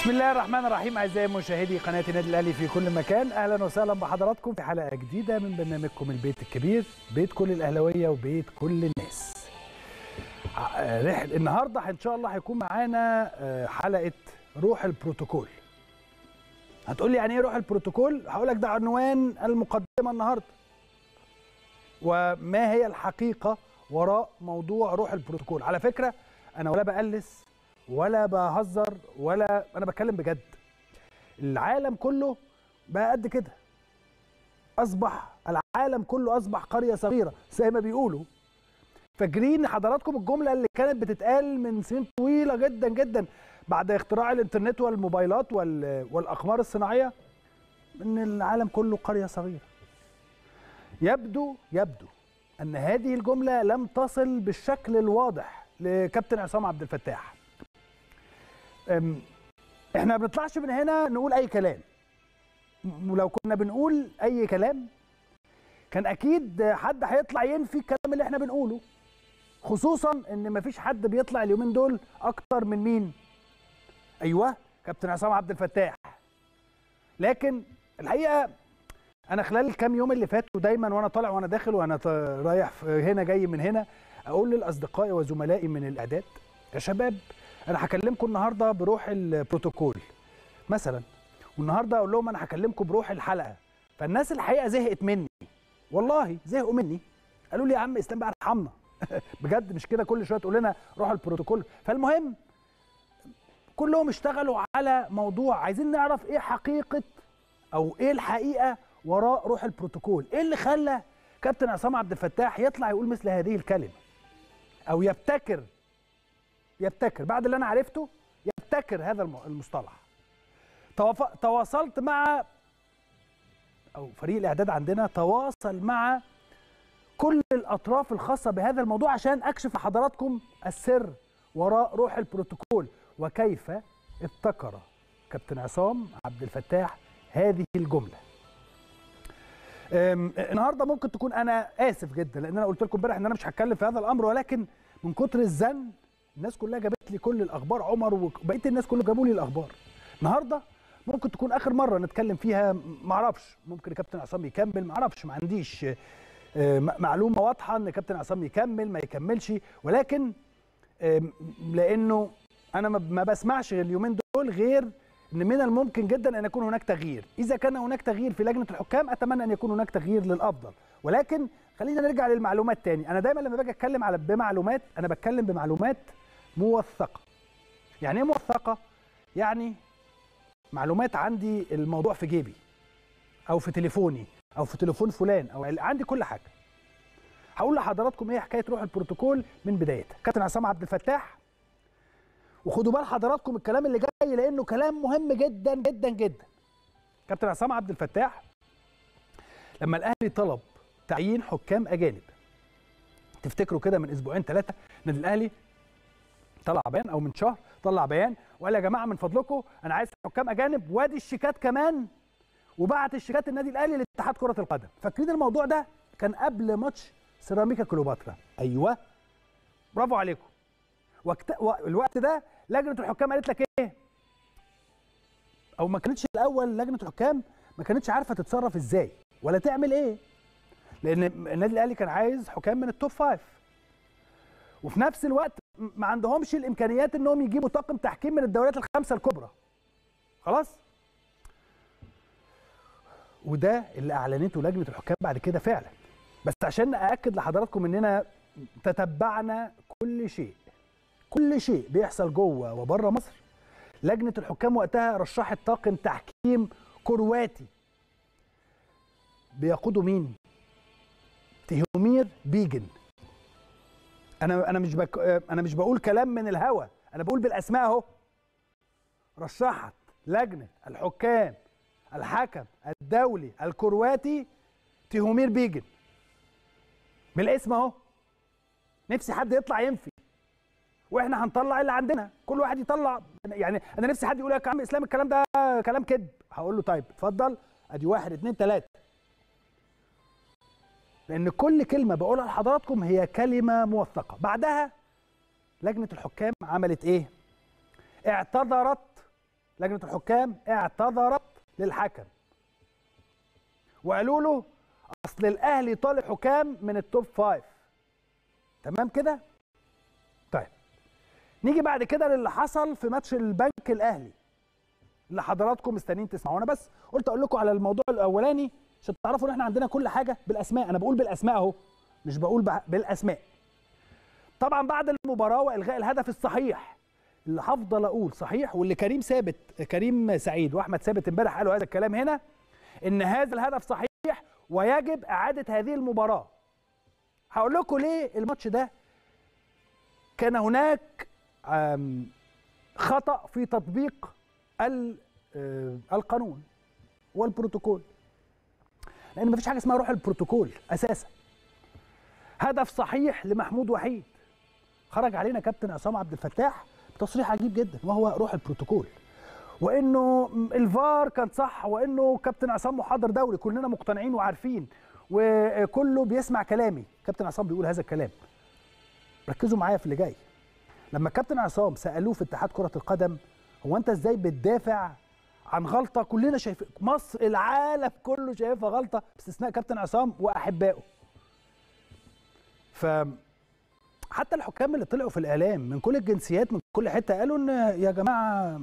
بسم الله الرحمن الرحيم اعزائي مشاهدي قناه النادي الاهلي في كل مكان اهلا وسهلا بحضراتكم في حلقه جديده من برنامجكم البيت الكبير بيت كل الاهلاويه وبيت كل الناس ع- رح- النهارده ان شاء الله هيكون معانا آه، حلقه روح البروتوكول هتقول لي يعني ايه روح البروتوكول هقول لك ده عنوان المقدمه النهارده وما هي الحقيقه وراء موضوع روح البروتوكول على فكره انا ولا بقلس ولا بهزر ولا انا بتكلم بجد العالم كله بقى قد كده اصبح العالم كله اصبح قريه صغيره زي ما بيقولوا فاكرين حضراتكم الجمله اللي كانت بتتقال من سنين طويله جدا جدا بعد اختراع الانترنت والموبايلات وال- والاقمار الصناعيه ان العالم كله قريه صغيره يبدو يبدو ان هذه الجمله لم تصل بالشكل الواضح لكابتن عصام عبد الفتاح أم، احنا ما بنطلعش من هنا نقول اي كلام م- ولو كنا بنقول اي كلام كان اكيد حد هيطلع ينفي الكلام اللي احنا بنقوله خصوصا ان مفيش حد بيطلع اليومين دول اكتر من مين ايوه كابتن عصام عبد الفتاح لكن الحقيقه انا خلال الكام يوم اللي فاتوا دايما وانا طالع وانا داخل وانا ط- رايح في- هنا جاي من هنا اقول لاصدقائي وزملائي من الاعداد يا شباب انا هكلمكم النهارده بروح البروتوكول مثلا والنهارده اقول لهم انا هكلمكم بروح الحلقه فالناس الحقيقه زهقت مني والله زهقوا مني قالوا لي يا عم اسلام بقى ارحمنا بجد مش كده كل شويه تقول لنا روح البروتوكول فالمهم كلهم اشتغلوا على موضوع عايزين نعرف ايه حقيقه او ايه الحقيقه وراء روح البروتوكول ايه اللي خلى كابتن عصام عبد الفتاح يطلع يقول مثل هذه الكلمه او يبتكر يبتكر بعد اللي انا عرفته يبتكر هذا الم- المصطلح توف- تواصلت مع او فريق الاعداد عندنا تواصل مع كل الاطراف الخاصه بهذا الموضوع عشان اكشف لحضراتكم السر وراء روح البروتوكول وكيف ابتكر كابتن عصام عبد الفتاح هذه الجمله أم، النهارده ممكن تكون انا اسف جدا لان انا قلت لكم امبارح ان انا مش هتكلم في هذا الامر ولكن من كتر الزن الناس كلها جابت لي كل الاخبار عمر وبقيه الناس كله جابوا لي الاخبار النهارده ممكن تكون اخر مره نتكلم فيها ما اعرفش ممكن كابتن عصام يكمل ما اعرفش ما عنديش آه، م- معلومه واضحه ان كابتن عصام يكمل ما يكملش ولكن آم، لانه انا ما- ما بسمعش اليومين دول غير ان من الممكن جدا ان يكون هناك تغيير اذا كان هناك تغيير في لجنه الحكام اتمنى ان يكون هناك تغيير للافضل ولكن خلينا نرجع للمعلومات تاني انا دايما لما باجي اتكلم على بمعلومات انا بتكلم بمعلومات موثقه يعني ايه موثقه يعني معلومات عندي الموضوع في جيبي او في تليفوني او في تليفون فلان او عندي كل حاجه هقول لحضراتكم ايه حكايه روح البروتوكول من بدايتها كابتن عصام عبد الفتاح وخدوا بال حضراتكم الكلام اللي جاي لانه كلام مهم جدا جدا جدا كابتن عصام عبد الفتاح لما الاهلي طلب تعيين حكام اجانب تفتكروا كده من اسبوعين ثلاثه النادي الاهلي طلع بيان او من شهر طلع بيان وقال يا جماعه من فضلكم انا عايز حكام اجانب وادي الشيكات كمان وبعت الشيكات النادي الاهلي لاتحاد كره القدم فاكرين الموضوع ده كان قبل ماتش سيراميكا كليوباترا ايوه برافو عليكم وقت و- الوقت ده لجنه الحكام قالت لك ايه او ما كانتش الاول لجنه الحكام ما كانتش عارفه تتصرف ازاي ولا تعمل ايه لان النادي الاهلي كان عايز حكام من التوب فايف وفي نفس الوقت م- ما عندهمش الامكانيات انهم يجيبوا طاقم تحكيم من الدوريات الخمسه الكبرى خلاص وده اللي اعلنته لجنه الحكام بعد كده فعلا بس عشان ااكد لحضراتكم اننا تتبعنا كل شيء كل شيء بيحصل جوه وبره مصر لجنه الحكام وقتها رشحت طاقم تحكيم كرواتي بيقوده مين تهومير بيجن انا انا مش بك... انا مش بقول كلام من الهوا انا بقول بالاسماء اهو رشحت لجنه الحكام الحكم الدولي الكرواتي تهومير بيجن بالاسم اهو نفسي حد يطلع ينفي واحنا هنطلع اللي عندنا كل واحد يطلع يعني انا نفسي حد يقول لك يا عم اسلام الكلام ده كلام كذب هقول له طيب اتفضل ادي واحد اتنين تلاته لان كل كلمه بقولها لحضراتكم هي كلمه موثقه بعدها لجنه الحكام عملت ايه اعتذرت لجنه الحكام اعتذرت للحكم وقالوا له اصل الاهلي طالب حكام من التوب فايف تمام كده طيب نيجي بعد كده للي حصل في ماتش البنك الاهلي اللي حضراتكم مستنيين تسمعوا انا بس قلت اقول لكم على الموضوع الاولاني عشان تعرفوا ان احنا عندنا كل حاجه بالاسماء انا بقول بالاسماء اهو مش بقول بع- بالاسماء طبعا بعد المباراه والغاء الهدف الصحيح اللي هفضل اقول صحيح واللي كريم ثابت كريم سعيد واحمد ثابت امبارح قالوا هذا الكلام هنا ان هذا الهدف صحيح ويجب اعاده هذه المباراه هقول لكم ليه الماتش ده كان هناك آم، خطا في تطبيق ال- آه، القانون والبروتوكول لان مفيش حاجه اسمها روح البروتوكول اساسا هدف صحيح لمحمود وحيد خرج علينا كابتن عصام عبد الفتاح بتصريح عجيب جدا وهو روح البروتوكول وانه الفار كان صح وانه كابتن عصام محاضر دولي كلنا مقتنعين وعارفين وكله بيسمع كلامي كابتن عصام بيقول هذا الكلام ركزوا معايا في اللي جاي لما كابتن عصام سالوه في اتحاد كره القدم هو انت ازاي بتدافع عن غلطه كلنا شايفين مصر العالم كله شايفها غلطه باستثناء كابتن عصام واحبائه ف حتى الحكام اللي طلعوا في الاعلام من كل الجنسيات من كل حته قالوا ان يا جماعه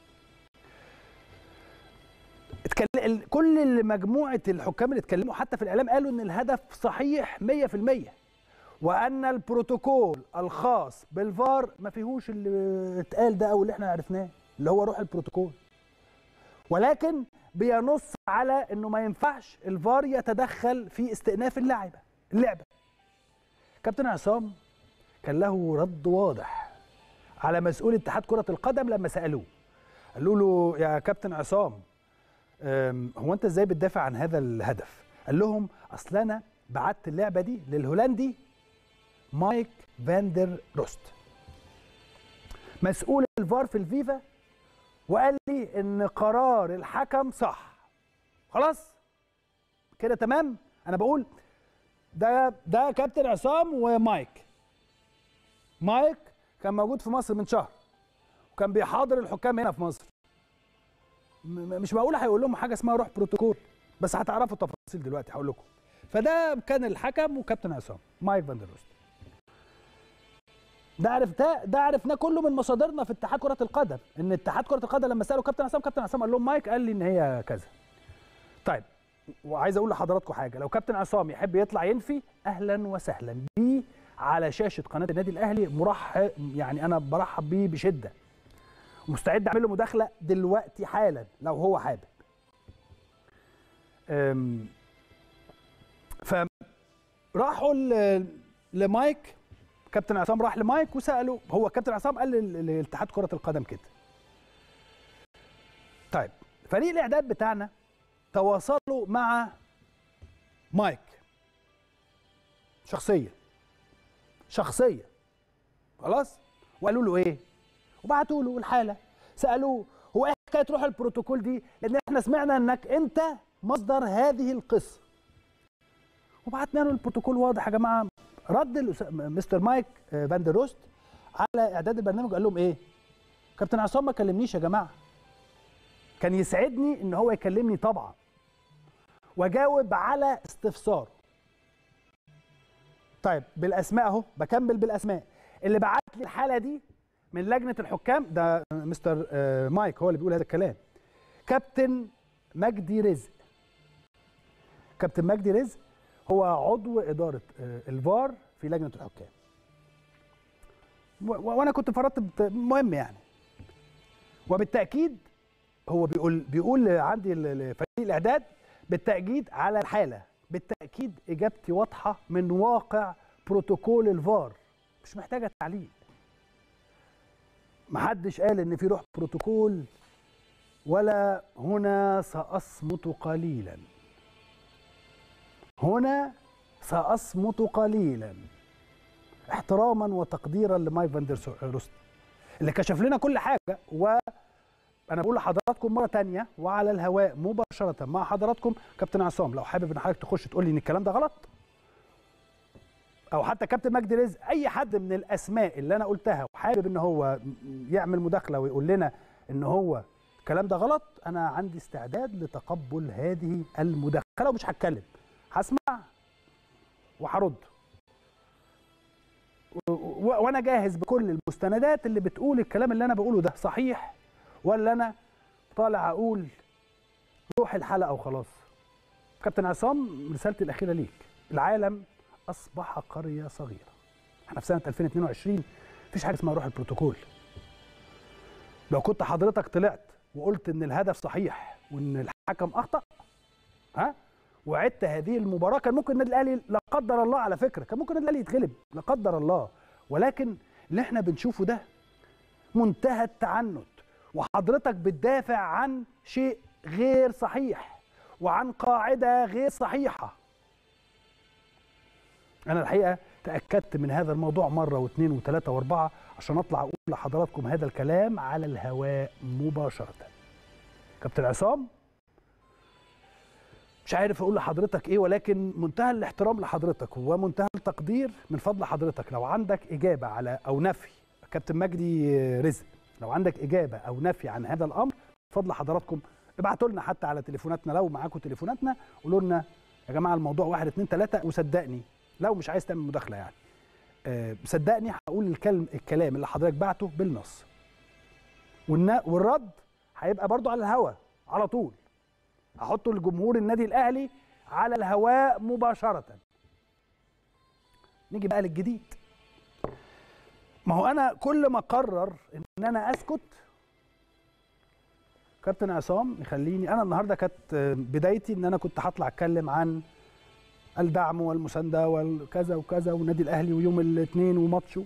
اتكلم كل مجموعه الحكام اللي اتكلموا حتى في الاعلام قالوا ان الهدف صحيح 100% وان البروتوكول الخاص بالفار ما فيهوش اللي اتقال ده او اللي احنا عرفناه اللي هو روح البروتوكول ولكن بينص على انه ما ينفعش الفار يتدخل في استئناف اللعبه اللعبه كابتن عصام كان له رد واضح على مسؤول اتحاد كره القدم لما سالوه قالوا له يا كابتن عصام أم، هو انت ازاي بتدافع عن هذا الهدف قال لهم اصل انا بعت اللعبه دي للهولندي مايك فاندر روست مسؤول الفار في الفيفا وقال لي ان قرار الحكم صح خلاص كده تمام انا بقول ده ده كابتن عصام ومايك مايك كان موجود في مصر من شهر وكان بيحاضر الحكام هنا في مصر م- م- مش معقول هيقول لهم حاجه اسمها روح بروتوكول بس هتعرفوا التفاصيل دلوقتي هقول لكم فده كان الحكم وكابتن عصام مايك فاندر روست ده عرفناه ده عرفناه كله من مصادرنا في اتحاد كره القدم ان اتحاد كره القدم لما سالوا كابتن عصام كابتن عصام قال لهم مايك قال لي ان هي كذا طيب وعايز اقول لحضراتكم حاجه لو كابتن عصام يحب يطلع ينفي اهلا وسهلا بيه على شاشه قناه النادي الاهلي مرحب يعني انا برحب بيه بشده مستعد اعمل له مداخله دلوقتي حالا لو هو حابب أم، فراحوا ل- لمايك كابتن عصام راح لمايك وساله هو كابتن عصام قال لل- لاتحاد كره القدم كده طيب فريق الاعداد بتاعنا تواصلوا مع مايك شخصيا شخصيا خلاص وقالوا له ايه وبعتوا له الحاله سالوه هو ايه حكايه روح البروتوكول دي لان احنا سمعنا انك انت مصدر هذه القصه وبعتنا له البروتوكول واضح يا جماعه رد الأس- مستر مايك آه، فان der روست على اعداد البرنامج قال لهم ايه كابتن عصام ما كلمنيش يا جماعه كان يسعدني ان هو يكلمني طبعا واجاوب على استفسار طيب بالاسماء اهو بكمل بالاسماء اللي بعت لي الحاله دي من لجنه الحكام ده مستر آه، مايك هو اللي بيقول هذا الكلام كابتن مجدي رزق كابتن مجدي رزق هو عضو اداره آه، الفار في لجنه الحكام و- و- وانا كنت فرطت بت- مهم يعني وبالتاكيد هو بيقول بيقول عندي ال- ال- فريق الاعداد بالتاكيد على الحاله بالتاكيد اجابتي واضحه من واقع بروتوكول الفار مش محتاجه تعليق محدش قال ان في روح بروتوكول ولا هنا ساصمت قليلا هنا ساصمت قليلا احتراما وتقديرا لمايك فاندر روست اللي كشف لنا كل حاجه و انا بقول لحضراتكم مره تانية وعلى الهواء مباشره مع حضراتكم كابتن عصام لو حابب ان حضرتك تخش تقول لي ان الكلام ده غلط او حتى كابتن مجدي رزق اي حد من الاسماء اللي انا قلتها وحابب ان هو يعمل مداخله ويقول لنا ان هو الكلام ده غلط انا عندي استعداد لتقبل هذه المداخله ومش هتكلم هسمع وهرد و- و- وانا جاهز بكل المستندات اللي بتقول الكلام اللي انا بقوله ده صحيح ولا انا طالع اقول روح الحلقه وخلاص كابتن عصام رسالتي الاخيره ليك العالم اصبح قريه صغيره احنا في سنه 2022 مفيش حاجه اسمها روح البروتوكول لو كنت حضرتك طلعت وقلت ان الهدف صحيح وان الحكم اخطا ها وعدت هذه المباراه كان ممكن النادي الاهلي لا قدر الله على فكره كان ممكن النادي الاهلي يتغلب لا قدر الله ولكن اللي احنا بنشوفه ده منتهى التعنت وحضرتك بتدافع عن شيء غير صحيح وعن قاعده غير صحيحه انا الحقيقه تاكدت من هذا الموضوع مره واثنين وثلاثه واربعه عشان اطلع اقول لحضراتكم هذا الكلام على الهواء مباشره كابتن عصام مش عارف اقول لحضرتك ايه ولكن منتهى الاحترام لحضرتك ومنتهى التقدير من فضل حضرتك لو عندك اجابه على او نفي كابتن مجدي رزق لو عندك اجابه او نفي عن هذا الامر فضل حضراتكم ابعتوا لنا حتى على تليفوناتنا لو معاكم تليفوناتنا قولوا لنا يا جماعه الموضوع واحد اتنين تلاته وصدقني لو مش عايز تعمل مداخله يعني أه صدقني هقول الكلم الكلام اللي حضرتك بعته بالنص والنا- والرد هيبقى برضو على الهوا على طول هحطه لجمهور النادي الاهلي على الهواء مباشره نيجي بقى للجديد ما هو انا كل ما اقرر ان انا اسكت كابتن عصام يخليني انا النهارده كانت بدايتي ان انا كنت هطلع اتكلم عن الدعم والمسانده والكذا وكذا والنادي الاهلي ويوم الاثنين وماتشه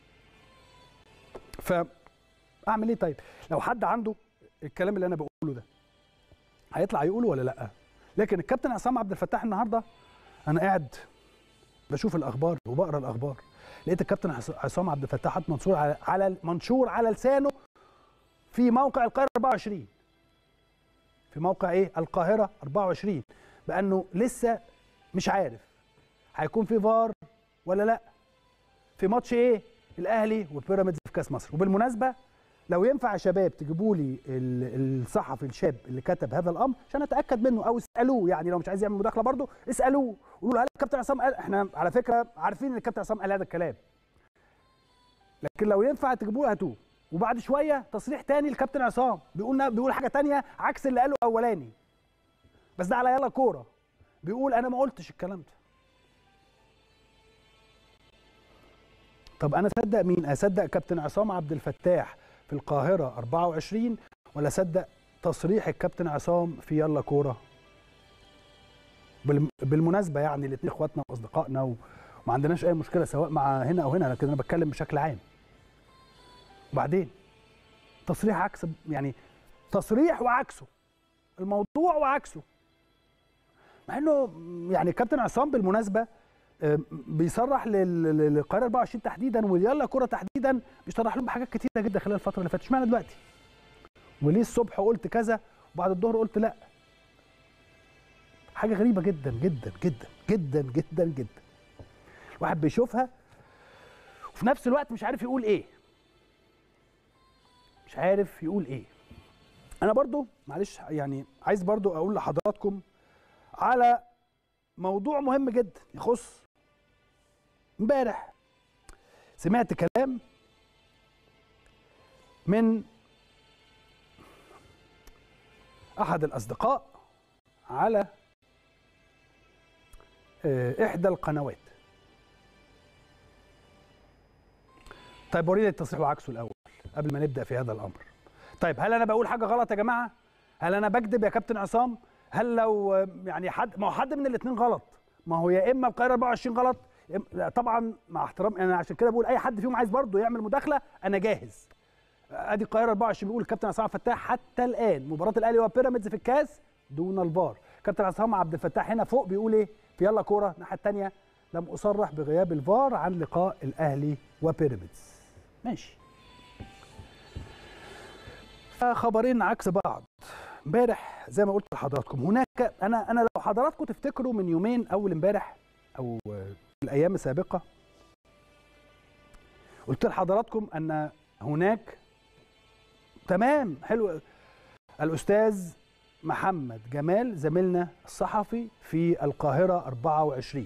فاعمل ايه طيب لو حد عنده الكلام اللي انا بقوله ده هيطلع يقوله ولا لا لكن الكابتن عصام عبد الفتاح النهارده انا قاعد بشوف الاخبار وبقرا الاخبار لقيت الكابتن عص- عصام عبد الفتاح حاطط منشور على على منشور على لسانه في موقع القاهره 24 في موقع ايه القاهره 24 بانه لسه مش عارف هيكون في فار ولا لا في ماتش ايه الاهلي وبيراميدز في كاس مصر وبالمناسبه لو ينفع يا شباب تجيبوا لي ال- الصحفي الشاب اللي كتب هذا الامر عشان اتاكد منه او اسالوه يعني لو مش عايز يعمل مداخله برضه اسالوه قولوا له هل الكابتن عصام قال احنا على فكره عارفين ان الكابتن عصام قال هذا الكلام لكن لو ينفع تجيبوه هاتوه وبعد شويه تصريح تاني للكابتن عصام بيقول بيقول حاجه تانية عكس اللي قاله اولاني بس ده على يلا كوره بيقول انا ما قلتش الكلام ده طب انا اصدق مين اصدق كابتن عصام عبد الفتاح في القاهره 24 ولا اصدق تصريح الكابتن عصام في يلا كوره بالم- بالمناسبه يعني الاثنين اخواتنا واصدقائنا و- وما عندناش اي مشكله سواء مع هنا او هنا لكن انا بتكلم بشكل عام وبعدين تصريح عكس يعني تصريح وعكسه الموضوع وعكسه مع انه يعني كابتن عصام بالمناسبه آه، بيصرح لل- لل- للقاهره 24 تحديدا ويلا كره تحديدا بيصرح لهم بحاجات كتيره جدا خلال الفتره اللي فاتت اشمعنى دلوقتي وليه الصبح قلت كذا وبعد الظهر قلت لا حاجه غريبه جدا جدا جدا جدا جدا جدا الواحد بيشوفها وفي نفس الوقت مش عارف يقول ايه مش عارف يقول ايه انا برضو معلش يعني عايز برضو اقول لحضراتكم على موضوع مهم جدا يخص امبارح سمعت كلام من احد الاصدقاء على آه، احدى القنوات طيب وريني التصريح وعكسه الاول قبل ما نبدا في هذا الامر طيب هل انا بقول حاجه غلط يا جماعه هل انا بكذب يا كابتن عصام هل لو آه، يعني حد ما هو حد من الاثنين غلط ما هو يا اما القاهره 24 غلط يا إما- لا، طبعا مع احترام انا عشان كده بقول اي حد فيهم عايز برضه يعمل مداخله انا جاهز ادي القاهره 24 بيقول الكابتن عصام عبد الفتاح حتى الان مباراه الاهلي وبيراميدز في الكاس دون الفار كابتن عصام عبد الفتاح هنا فوق بيقول ايه في يلا كوره الناحيه الثانيه لم اصرح بغياب الفار عن لقاء الاهلي وبيراميدز ماشي خبرين عكس بعض امبارح زي ما قلت لحضراتكم هناك انا انا لو حضراتكم تفتكروا من يومين اول امبارح او في الايام السابقه قلت لحضراتكم ان هناك تمام حلو الاستاذ محمد جمال زميلنا الصحفي في القاهره 24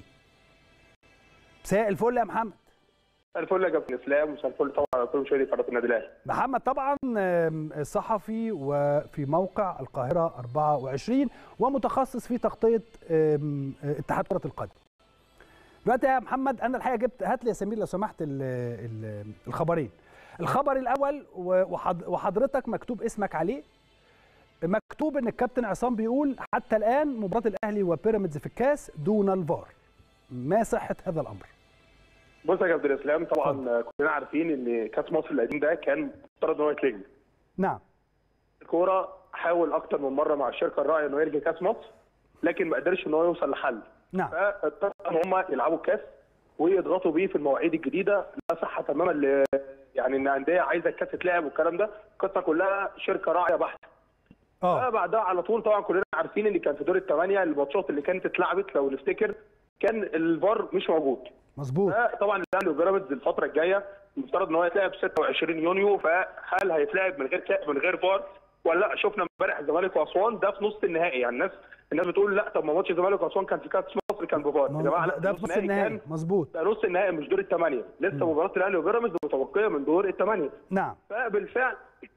مساء الفل يا محمد الفل يا كابتن اسلام ومساء الفل طبعا على كل مشاهدي قناه النادي الاهلي محمد طبعا آم، صحفي وفي موقع القاهره 24 ومتخصص في تغطيه آم، اتحاد كره القدم دلوقتي يا محمد انا الحقيقه جبت هات لي يا سمير لو سمحت ال ال الخبرين الخبر الاول وحض- وحضرتك مكتوب اسمك عليه مكتوب ان الكابتن عصام بيقول حتى الان مباراه الاهلي وبيراميدز في الكاس دون الفار ما صحه هذا الامر بص يا كابتن اسلام طبعا كلنا عارفين ان كاس مصر القديم ده كان مفترض ان هو يتلغي نعم الكوره حاول اكتر من مره مع الشركه الراعيه انه يلغي كاس مصر لكن ما قدرش ان هو يوصل لحل نعم فاضطروا ان هم يلعبوا الكاس ويضغطوا بيه في المواعيد الجديده لا صحه تماما ل يعني ان انديه عايزه الكاس يتلعب والكلام ده القصه كلها شركه راعيه بحته اه فبعدها على طول طبعا كلنا عارفين ان كان في دور الثمانيه الماتشات اللي كانت اتلعبت لو نفتكر كان الفار مش موجود مظبوط طبعا الاهلي وبيراميدز الفتره الجايه المفترض ان هو يتلعب 26 يونيو فهل هيتلعب من غير كا- من غير فار ولا لا شفنا امبارح الزمالك واسوان ده في نص النهائي يعني الناس الناس بتقول لا طب ما ماتش الزمالك واسوان كان في كاس مصر كان بفار يا جماعه لا ده في نص النهائي كان مظبوط ده نص النهائي مش دور الثمانيه لسه مباراه الاهلي وبيراميدز متبقيه من دور الثمانيه نعم فبالفعل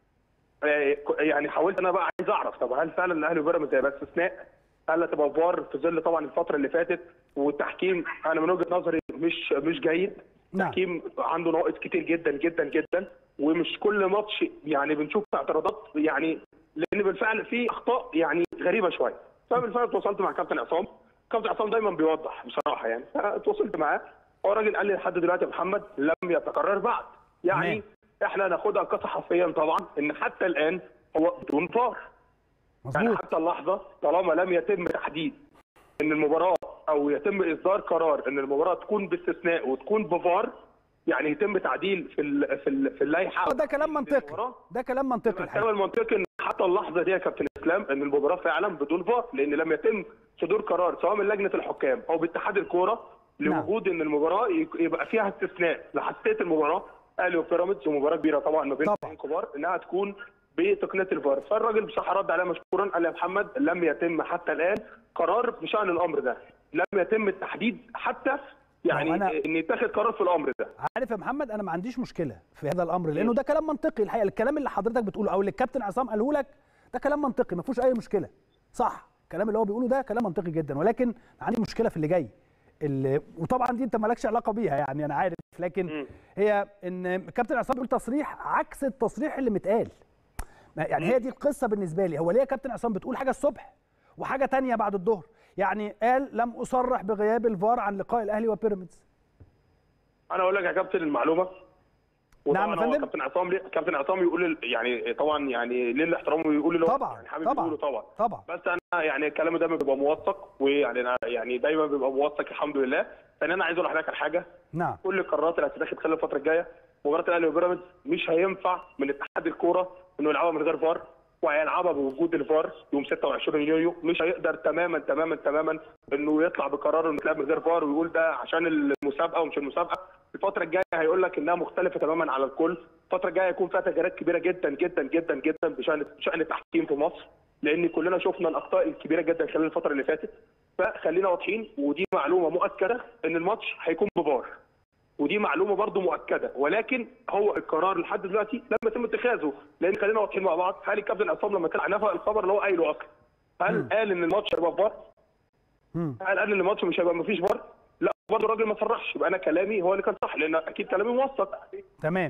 آه، يعني حاولت انا بقى عايز اعرف طب هل فعلا الاهلي وبيراميدز هيبقى استثناء؟ هل هتبقى فار في ظل طبعا الفتره اللي فاتت والتحكيم انا من وجهه نظري مش مش جيد نعم. التحكيم عنده نواقص كتير جدا جدا جدا ومش كل ماتش يعني بنشوف اعتراضات يعني لان بالفعل في اخطاء يعني غريبه شويه فبالفعل تواصلت مع كابتن عصام كابتن عصام دايما بيوضح بصراحه يعني فتواصلت معاه هو الراجل قال لي لحد دلوقتي يا محمد لم يتكرر بعد يعني احنا ناخدها كصحفيا طبعا ان حتى الان هو بدون فار يعني مظبوط حتى اللحظه طالما لم يتم تحديد ان المباراه او يتم اصدار قرار ان المباراه تكون باستثناء وتكون بفار يعني يتم تعديل في ال في ال في اللائحه آه، ده كلام منطقي المباراة. ده كلام منطقي الكلام الحقيقه المنطقي ان حتى اللحظه دي يا كابتن اسلام ان المباراه فعلا بدون فار لان لم يتم صدور قرار سواء من لجنه الحكام او باتحاد الكوره لوجود ان المباراه يك- يبقى فيها استثناء لحساسيه المباراه اهلي وبيراميدز ومباراه كبيره طبعا ما بين طبعاً. فريقين كبار انها تكون بتقنيه الفار فالراجل بصراحه رد عليها مشكورا قال لي يا محمد لم يتم حتى الان قرار بشان الامر ده لم يتم التحديد حتى يعني ما هو أنا- ان يتخذ قرار في الامر ده عارف يا محمد انا ما عنديش مشكله في هذا الامر لانه ده كلام منطقي الحقيقه الكلام اللي حضرتك بتقوله او اللي الكابتن عصام قاله لك ده كلام منطقي ما فيهوش اي مشكله صح الكلام اللي هو بيقوله ده كلام منطقي جدا ولكن عندي مشكله في اللي جاي اللي وطبعا دي انت مالكش علاقه بيها يعني انا عارف لكن مم. هي ان الكابتن عصام بيقول تصريح عكس التصريح اللي متقال ما- يعني هي دي القصه بالنسبه لي هو ليه يا كابتن عصام بتقول حاجه الصبح وحاجه تانية بعد الظهر يعني قال لم اصرح بغياب الفار عن لقاء الاهلي وبيراميدز انا اقول لك يا كابتن المعلومه نعم يا وطبعاً هو فندم. كابتن عصام ليه- كابتن عصام يقول ال- يعني طبعا يعني ليه الاحترام ويقول اللي هو طبعا يعني حابب طبعا يقوله طبعا طبعا بس انا يعني الكلام ده بيبقى موثق ويعني انا يعني دايما بيبقى موثق الحمد لله لان انا عايز اقول لحضرتك على حاجه نعم كل القرارات اللي هتتاخد خلال الفتره الجايه مباراه الاهلي وبيراميدز مش هينفع من اتحاد الكوره انه يلعبها من غير فار وهيلعبها بوجود الفار يوم 26 يونيو مش هيقدر تماما تماما تماما انه يطلع بقرار انه يتلعب من غير فار ويقول ده عشان المسابقه ومش المسابقه الفتره الجايه هيقول لك انها مختلفه تماما على الكل الفتره الجايه هيكون فيها تغييرات كبيره جدا جدا جدا جدا بشان بشان التحكيم في مصر لان كلنا شفنا الاخطاء الكبيره جدا خلال الفتره اللي فاتت فخلينا واضحين ودي معلومه مؤكده ان الماتش هيكون بفار ودي معلومه برضو مؤكده ولكن هو القرار لحد دلوقتي لم يتم اتخاذه لان خلينا واضحين مع بعض هل الكابتن عصام لما كان نفى الخبر اللي هو قايله اصلا هل قال ان الماتش هيبقى فار؟ مم. هل قال ان الماتش مش هيبقى مفيش فار؟ لا برضه الراجل ما صرحش يبقى انا كلامي هو اللي كان صح لان اكيد كلامي موثق تمام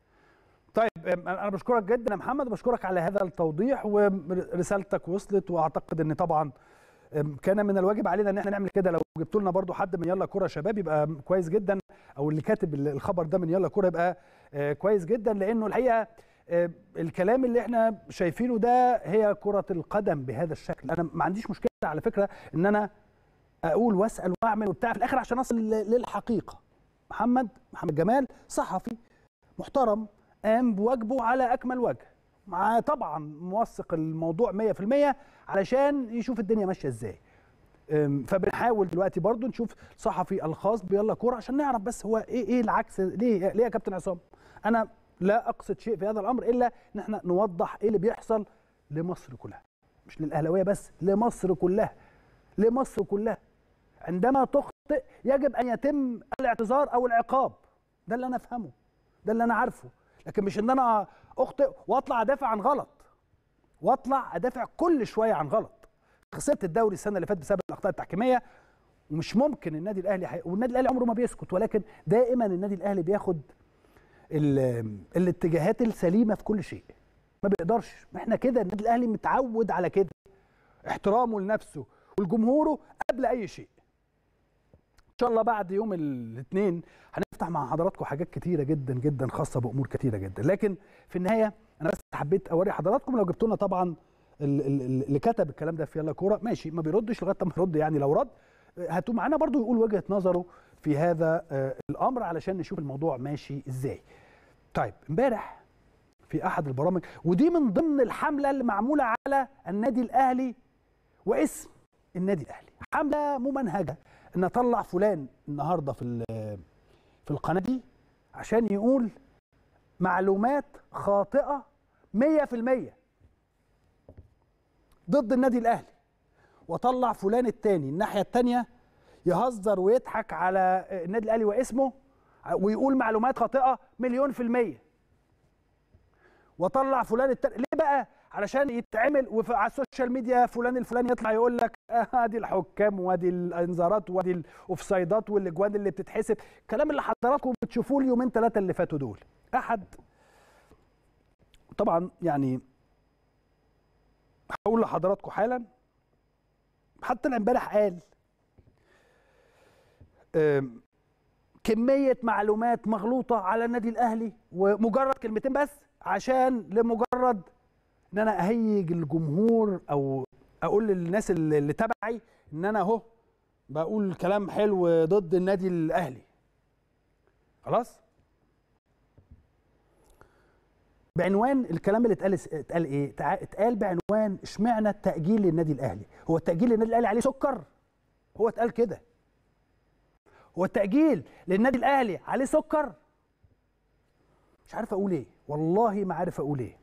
طيب أم، انا بشكرك جدا يا محمد بشكرك على هذا التوضيح ورسالتك وصلت واعتقد ان طبعا أم، كان من الواجب علينا ان احنا نعمل كده لو جبتوا لنا برضو حد من يلا كوره شباب يبقى كويس جدا او اللي كاتب الخبر ده من يلا كوره يبقى آه، كويس جدا لانه الحقيقه آه، الكلام اللي احنا شايفينه ده هي كره القدم بهذا الشكل انا ما عنديش مشكله على فكره ان انا اقول واسال واعمل وبتاع في الاخر عشان اصل لل- للحقيقه محمد محمد جمال صحفي محترم قام بواجبه على اكمل وجه مع طبعا موثق الموضوع 100% علشان يشوف الدنيا ماشيه ازاي أم، فبنحاول دلوقتي برضو نشوف صحفي الخاص بيلا كوره عشان نعرف بس هو ايه ايه العكس ليه ليه يا كابتن عصام انا لا اقصد شيء في هذا الامر الا ان احنا نوضح ايه اللي بيحصل لمصر كلها مش للاهلاويه بس لمصر كلها لمصر كلها عندما تخطئ يجب ان يتم الاعتذار او العقاب ده اللي انا افهمه ده اللي انا عارفه لكن مش ان انا اخطئ واطلع ادافع عن غلط واطلع ادافع كل شويه عن غلط خسرت الدوري السنه اللي فاتت بسبب الاخطاء التحكيميه ومش ممكن النادي الاهلي حي... والنادي الاهلي عمره ما بيسكت ولكن دائما النادي الاهلي بياخد ال... الاتجاهات السليمه في كل شيء ما بيقدرش احنا كده النادي الاهلي متعود على كده احترامه لنفسه ولجمهوره قبل اي شيء ان شاء الله بعد يوم الاثنين هنفتح مع حضراتكم حاجات كتيره جدا جدا خاصه بامور كتيره جدا لكن في النهايه انا بس حبيت اوري حضراتكم لو جبتوا لنا طبعا اللي كتب الكلام ده في يلا كوره ماشي ما بيردش لغايه ما يرد يعني لو رد هاتوا معانا برضو يقول وجهه نظره في هذا الامر علشان نشوف الموضوع ماشي ازاي طيب امبارح في احد البرامج ودي من ضمن الحمله اللي معموله على النادي الاهلي واسم النادي الاهلي حمله ممنهجه ان اطلع فلان النهارده في في القناه دي عشان يقول معلومات خاطئه 100% ضد النادي الاهلي واطلع فلان التاني الناحيه التانيه يهزر ويضحك على النادي الاهلي واسمه ويقول معلومات خاطئه مليون في الميه واطلع فلان التاني ليه بقى علشان يتعمل وعلى السوشيال ميديا فلان الفلاني يطلع يقول لك ادي الحكام وادي الانذارات وادي الاوفسايدات والاجوان اللي بتتحسب الكلام اللي حضراتكم بتشوفوه اليومين ثلاثه اللي فاتوا دول احد طبعا يعني هقول لحضراتكم حالا حتى امبارح قال كميه معلومات مغلوطه على النادي الاهلي ومجرد كلمتين بس عشان لمجرد ان انا اهيج الجمهور او اقول للناس اللي تبعي ان انا اهو بقول كلام حلو ضد النادي الاهلي خلاص بعنوان الكلام اللي اتقال اتقال ايه اتقال بعنوان اشمعنى التاجيل للنادي الاهلي هو التاجيل للنادي الاهلي عليه سكر هو اتقال كده هو التاجيل للنادي الاهلي عليه سكر مش عارف اقول ايه والله ما عارف اقول ايه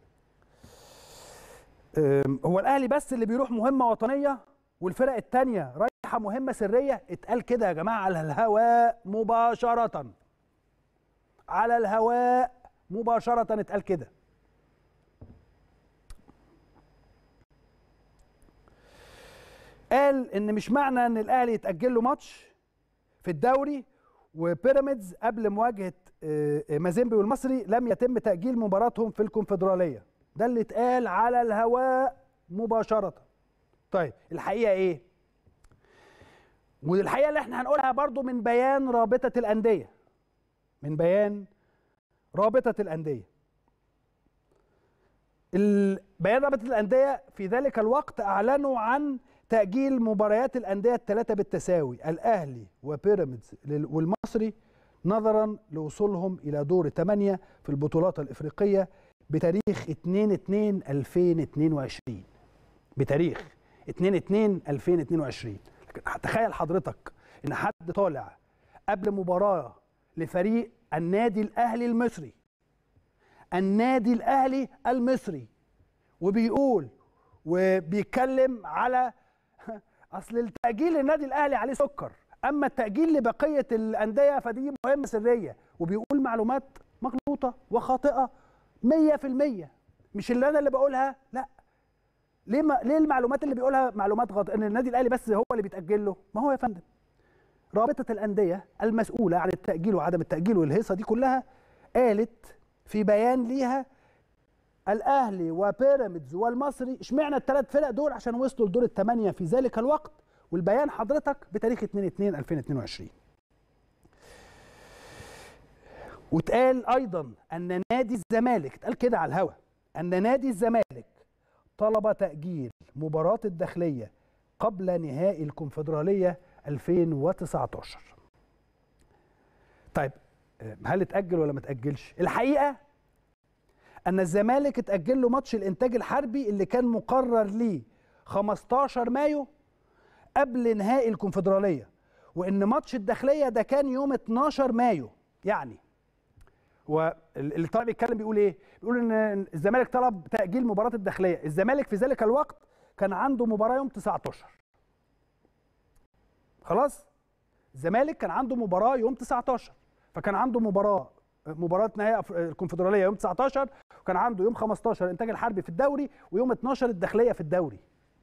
هو الاهلي بس اللي بيروح مهمه وطنيه والفرق الثانيه رايحه مهمه سريه اتقال كده يا جماعه على الهواء مباشره على الهواء مباشره اتقال كده قال ان مش معنى ان الاهلي يتاجل له ماتش في الدوري وبيراميدز قبل مواجهه مازيمبي والمصري لم يتم تاجيل مباراتهم في الكونفدراليه ده اللي اتقال على الهواء مباشره طيب الحقيقه ايه والحقيقه اللي احنا هنقولها برضو من بيان رابطه الانديه من بيان رابطه الانديه بيان رابطه الانديه في ذلك الوقت اعلنوا عن تاجيل مباريات الانديه الثلاثه بالتساوي الاهلي وبيراميدز والمصري نظرا لوصولهم الى دور 8 في البطولات الافريقيه بتاريخ 2 2 2022 بتاريخ 2 2 2022 لكن تخيل حضرتك ان حد طالع قبل مباراه لفريق النادي الاهلي المصري النادي الاهلي المصري وبيقول وبيتكلم على اصل التاجيل للنادي الاهلي عليه سكر اما التاجيل لبقيه الانديه فدي مهمه سريه وبيقول معلومات مغلوطه وخاطئه 100% مش اللي انا اللي بقولها لا ليه ما ليه المعلومات اللي بيقولها معلومات غلط ان النادي الاهلي بس هو اللي بيتاجل له ما هو يا فندم رابطه الانديه المسؤوله عن التاجيل وعدم التاجيل والهيصه دي كلها قالت في بيان ليها الاهلي وبيراميدز والمصري اشمعنى الثلاث فرق دول عشان وصلوا لدور الثمانيه في ذلك الوقت والبيان حضرتك بتاريخ 2 2 2022 واتقال ايضا ان نادي الزمالك اتقال كده على الهوا ان نادي الزمالك طلب تاجيل مباراه الداخليه قبل نهائي الكونفدراليه 2019 طيب هل اتاجل ولا ما اتاجلش الحقيقه ان الزمالك اتاجل له ماتش الانتاج الحربي اللي كان مقرر ليه 15 مايو قبل نهائي الكونفدراليه وان ماتش الداخليه ده كان يوم 12 مايو يعني هو اللي طالع بيتكلم بيقول ايه؟ بيقول ان الزمالك طلب تاجيل مباراه الداخليه، الزمالك في ذلك الوقت كان عنده مباراه يوم 19 خلاص؟ الزمالك كان عنده مباراه يوم 19 فكان عنده مباراه مباراه نهائي أف- الكونفدراليه يوم 19 وكان عنده يوم 15 الانتاج الحربي في الدوري ويوم 12 الداخليه في الدوري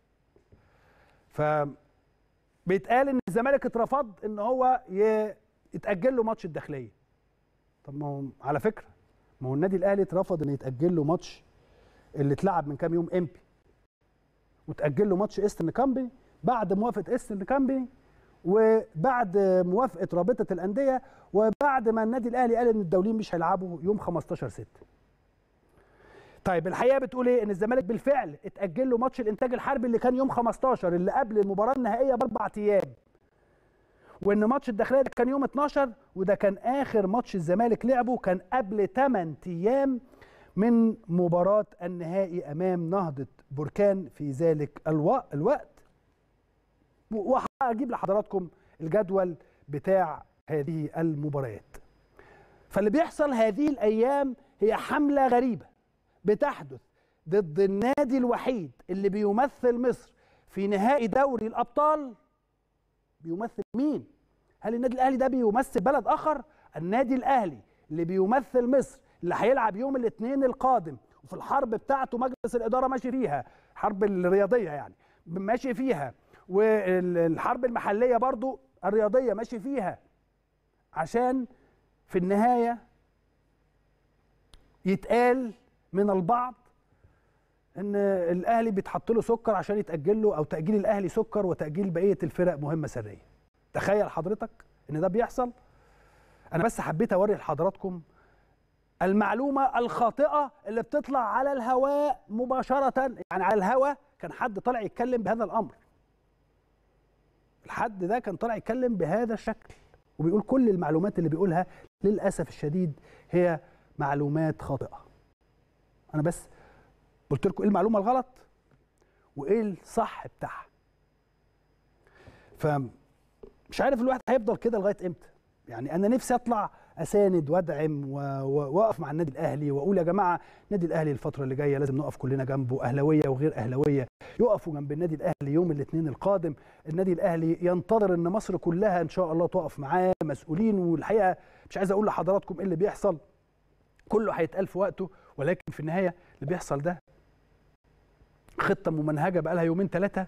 ف بيتقال ان الزمالك اترفض ان هو ي- يتاجل له ماتش الداخليه طب ما هو على فكره ما هو النادي الاهلي اترفض ان يتاجل له ماتش اللي اتلعب من كام يوم امبي وتاجل له ماتش ايسترن كامبي بعد موافقه ايسترن كامبي وبعد موافقه رابطه الانديه وبعد ما النادي الاهلي قال ان الدولين مش هيلعبوا يوم 15 6 طيب الحقيقه بتقول ايه ان الزمالك بالفعل اتاجل له ماتش الانتاج الحربي اللي كان يوم 15 اللي قبل المباراه النهائيه باربع ايام وان ماتش الداخليه ده كان يوم 12 وده كان اخر ماتش الزمالك لعبه كان قبل 8 ايام من مباراه النهائي امام نهضه بركان في ذلك الو... الوقت و- وهجيب لحضراتكم الجدول بتاع هذه المباريات فاللي بيحصل هذه الايام هي حمله غريبه بتحدث ضد النادي الوحيد اللي بيمثل مصر في نهائي دوري الابطال بيمثل مين هل النادي الاهلي ده بيمثل بلد اخر النادي الاهلي اللي بيمثل مصر اللي هيلعب يوم الاثنين القادم وفي الحرب بتاعته مجلس الاداره ماشي فيها حرب الرياضيه يعني ماشي فيها والحرب المحليه برضو الرياضيه ماشي فيها عشان في النهايه يتقال من البعض ان الاهلي بيتحط له سكر عشان يتاجل له او تاجيل الاهلي سكر وتاجيل بقيه الفرق مهمه سريه تخيل حضرتك ان ده بيحصل انا بس حبيت اوري لحضراتكم المعلومه الخاطئه اللي بتطلع على الهواء مباشره يعني على الهواء كان حد طالع يتكلم بهذا الامر الحد ده كان طالع يتكلم بهذا الشكل وبيقول كل المعلومات اللي بيقولها للاسف الشديد هي معلومات خاطئه انا بس قلت لكم ايه المعلومه الغلط وايه الصح بتاعها فمش عارف الواحد هيفضل كده لغايه امتى يعني انا نفسي اطلع اساند وادعم و- و- واقف مع النادي الاهلي واقول يا جماعه النادي الاهلي الفتره اللي جايه لازم نقف كلنا جنبه اهلاويه وغير اهلاويه يقفوا جنب النادي الاهلي يوم الاثنين القادم النادي الاهلي ينتظر ان مصر كلها ان شاء الله تقف معاه مسؤولين والحقيقه مش عايز اقول لحضراتكم ايه اللي بيحصل كله هيتقال في وقته ولكن في النهايه اللي بيحصل ده خطه ممنهجه بقى لها يومين ثلاثه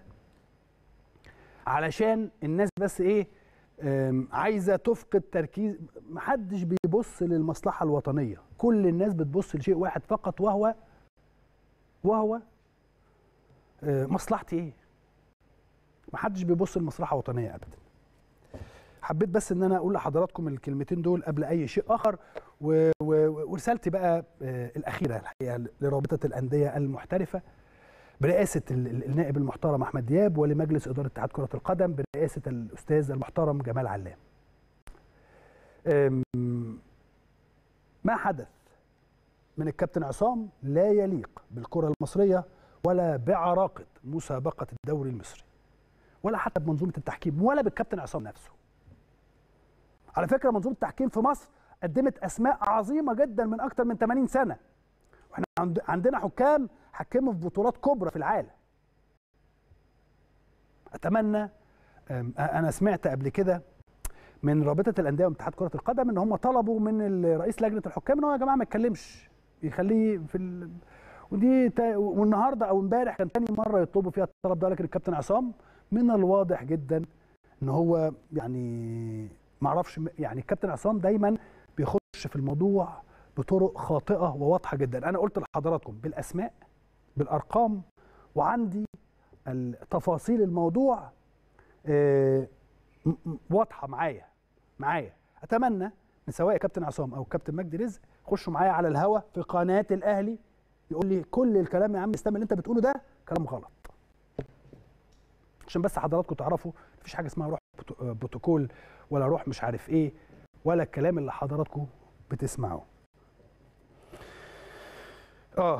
علشان الناس بس ايه أم، عايزه تفقد تركيز محدش بيبص للمصلحه الوطنيه كل الناس بتبص لشيء واحد فقط وهو وهو آه، مصلحتي ايه محدش بيبص لمصلحه وطنيه ابدا حبيت بس ان انا اقول لحضراتكم الكلمتين دول قبل اي شيء اخر و- و- ورسالتي بقى آه، الاخيره الحقيقه لرابطه الانديه المحترفه برئاسه ال- ال- النائب المحترم احمد دياب ولمجلس اداره اتحاد كره القدم برئاسه الاستاذ المحترم جمال علام. أم، ما حدث من الكابتن عصام لا يليق بالكره المصريه ولا بعراقه مسابقه الدوري المصري ولا حتى بمنظومه التحكيم ولا بالكابتن عصام نفسه. على فكره منظومه التحكيم في مصر قدمت اسماء عظيمه جدا من اكثر من 80 سنه. واحنا عند- عندنا حكام حكموا في بطولات كبرى في العالم. اتمنى أم، انا سمعت قبل كده من رابطه الانديه واتحاد كره القدم ان هم طلبوا من ال- رئيس لجنه الحكام ان هو يا جماعه ما يتكلمش يخليه في ال... ودي تا... والنهارده او امبارح كان تاني مره يطلبوا فيها الطلب ده لكن الكابتن عصام من الواضح جدا ان هو يعني ما اعرفش يعني الكابتن عصام دايما بيخش في الموضوع بطرق خاطئه وواضحه جدا انا قلت لحضراتكم بالاسماء بالارقام وعندي تفاصيل الموضوع آه، م- م- واضحه معايا معايا اتمنى ان سواء كابتن عصام او كابتن مجدي رزق خشوا معايا على الهوا في قناه الاهلي يقول لي كل الكلام يا عم استنى اللي انت بتقوله ده كلام غلط عشان بس حضراتكم تعرفوا مفيش حاجه اسمها روح بروتو- آه، بروتوكول ولا روح مش عارف ايه ولا الكلام اللي حضراتكم بتسمعوه اه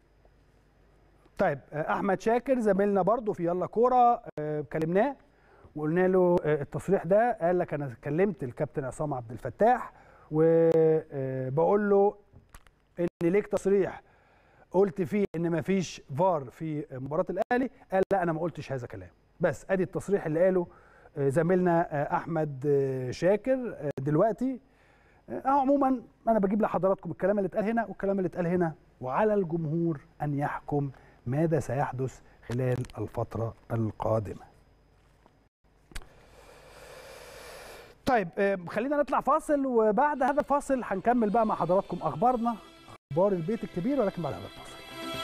طيب آه، احمد شاكر زميلنا برضو في يلا كوره آه، كلمناه وقلنا له آه، التصريح ده قال لك انا كلمت الكابتن عصام عبد الفتاح وبقول له ان ليك تصريح قلت فيه ان مفيش فار في مباراه الاهلي قال لا انا ما قلتش هذا كلام بس ادي التصريح اللي قاله آه، زميلنا آه، احمد آه، شاكر آه، دلوقتي آه، عموما انا بجيب لحضراتكم الكلام اللي اتقال هنا والكلام اللي اتقال هنا وعلى الجمهور ان يحكم ماذا سيحدث خلال الفتره القادمه طيب آه، خلينا نطلع فاصل وبعد هذا الفاصل هنكمل بقى مع حضراتكم اخبارنا اخبار البيت الكبير ولكن بعد هذا الفاصل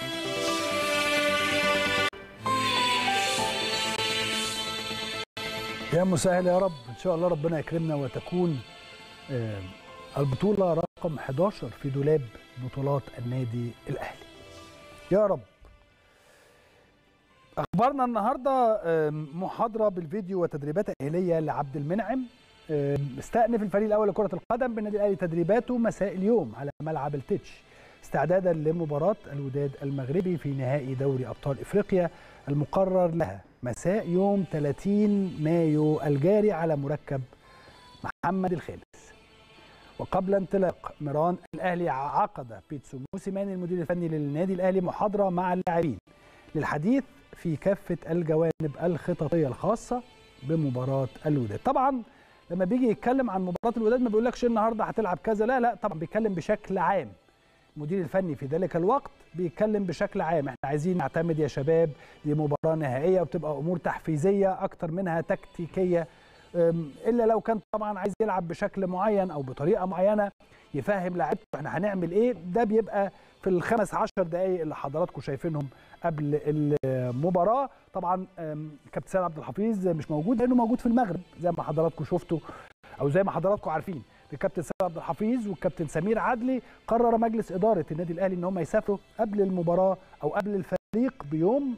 يا مسهل يا رب ان شاء الله ربنا يكرمنا وتكون آه، البطوله رقم 11 في دولاب بطولات النادي الاهلي يا رب اخبارنا النهارده آه، محاضره بالفيديو وتدريبات اهليه لعبد المنعم آه، استأنف الفريق الاول لكره القدم بالنادي الاهلي تدريباته مساء اليوم على ملعب التتش استعدادا لمباراه الوداد المغربي في نهائي دوري ابطال افريقيا المقرر لها مساء يوم 30 مايو الجاري على مركب محمد الخامس وقبل انطلاق ميران الاهلي عقد بيتسو موسيماني المدير الفني للنادي الاهلي محاضره مع اللاعبين للحديث في كافه الجوانب الخططيه الخاصه بمباراه الوداد طبعا لما بيجي يتكلم عن مباراه الوداد ما بيقولكش النهارده هتلعب كذا لا لا طبعا بيتكلم بشكل عام المدير الفني في ذلك الوقت بيتكلم بشكل عام احنا عايزين نعتمد يا شباب دي مباراه نهائيه وبتبقى امور تحفيزيه اكتر منها تكتيكيه أم، الا لو كان طبعا عايز يلعب بشكل معين او بطريقه معينه يفهم لاعيبته احنا هنعمل ايه ده بيبقى في الخمس عشر دقائق اللي حضراتكم شايفينهم قبل المباراه طبعا أم، كابتن سيد عبد الحفيظ مش موجود لانه موجود في المغرب زي ما حضراتكم شفتوا او زي ما حضراتكم عارفين الكابتن سيد عبد الحفيظ والكابتن سمير عدلي قرر مجلس اداره النادي الاهلي ان هم يسافروا قبل المباراه او قبل الفريق بيوم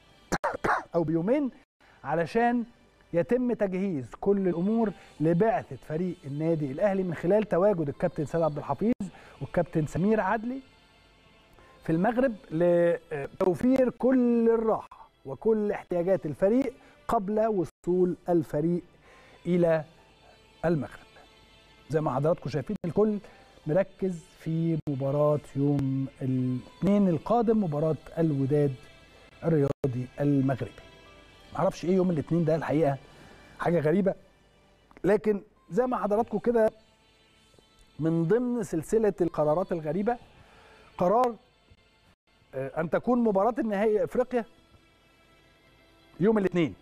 او بيومين علشان يتم تجهيز كل الامور لبعثه فريق النادي الاهلي من خلال تواجد الكابتن سيد عبد الحفيظ والكابتن سمير عدلي في المغرب لتوفير كل الراحه وكل احتياجات الفريق قبل وصول الفريق الى المغرب زي ما حضراتكم شايفين الكل مركز في مباراة يوم الاثنين القادم مباراة الوداد الرياضي المغربي معرفش ايه يوم الاثنين ده الحقيقة حاجة غريبة لكن زي ما حضراتكم كده من ضمن سلسلة القرارات الغريبة قرار آه، أن تكون مباراة النهائي أفريقيا يوم الاثنين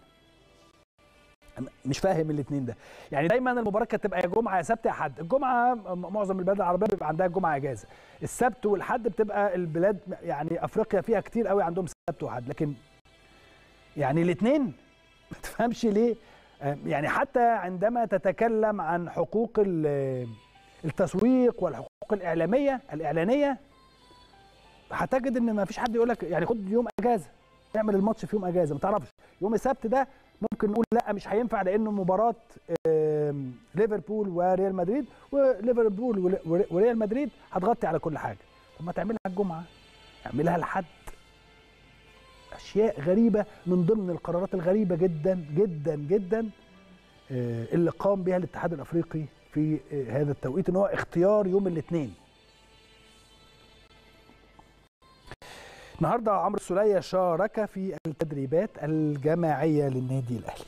أنا مش فاهم الاثنين ده يعني دايما المباراه كانت تبقى يا جمعه يا سبت يا حد الجمعه م- معظم البلاد العربيه بيبقى عندها الجمعه اجازه السبت والحد بتبقى البلاد يعني افريقيا فيها كتير قوي عندهم سبت وحد لكن يعني الاثنين ما تفهمش ليه آه، يعني حتى عندما تتكلم عن حقوق ال- التسويق والحقوق الاعلاميه الاعلانيه هتجد ان ما فيش حد يقول لك يعني خد يوم اجازه اعمل الماتش في يوم اجازه ما تعرفش يوم السبت ده ممكن نقول لا مش هينفع لانه مباراه آم، ليفربول وريال مدريد وليفربول ور- وريال مدريد هتغطي على كل حاجه طب ما تعملها الجمعه اعملها الحد اشياء غريبه من ضمن القرارات الغريبه جدا جدا جدا آه، اللي قام بها الاتحاد الافريقي في آه، هذا التوقيت ان هو اختيار يوم الاثنين النهارده عمرو السوليه شارك في التدريبات الجماعيه للنادي الاهلي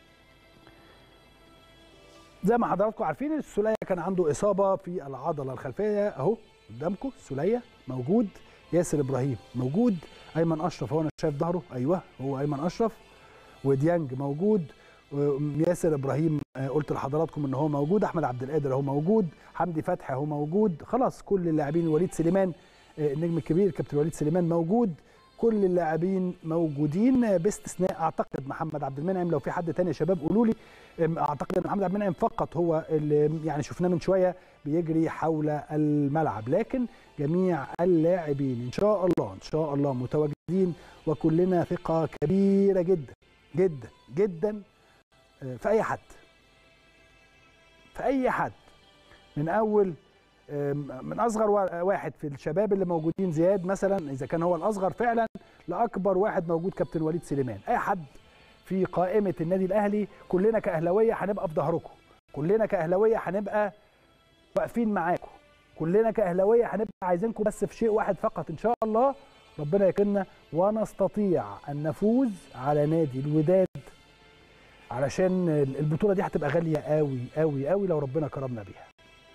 زي ما حضراتكم عارفين السوليه كان عنده اصابه في العضله الخلفيه اهو قدامكم السوليه موجود ياسر ابراهيم موجود ايمن اشرف هو انا شايف ظهره ايوه هو ايمن اشرف وديانج موجود ياسر ابراهيم آه، قلت لحضراتكم ان هو موجود احمد عبد القادر اهو موجود حمدي فتحي اهو موجود خلاص كل اللاعبين وليد سليمان آه، النجم الكبير كابتن وليد سليمان موجود كل اللاعبين موجودين آه، باستثناء اعتقد محمد عبد المنعم لو في حد تاني يا شباب قولوا لي آم، اعتقد ان محمد عبد المنعم فقط هو اللي يعني شفناه من شويه بيجري حول الملعب لكن جميع اللاعبين ان شاء الله ان شاء الله متواجدين وكلنا ثقه كبيره جدا جدا جدا آه، في اي حد في اي حد من اول آم، من اصغر وا- واحد في الشباب اللي موجودين زياد مثلا اذا كان هو الاصغر فعلا لاكبر واحد موجود كابتن وليد سليمان اي حد في قائمه النادي الاهلي كلنا كاهلاويه هنبقى في ظهركم كلنا كاهلاويه هنبقى واقفين معاكم كلنا كاهلاويه هنبقى عايزينكم بس في شيء واحد فقط ان شاء الله ربنا يكرمنا ونستطيع ان نفوز على نادي الوداد علشان البطوله دي هتبقى غاليه قوي قوي قوي لو ربنا كرمنا بيها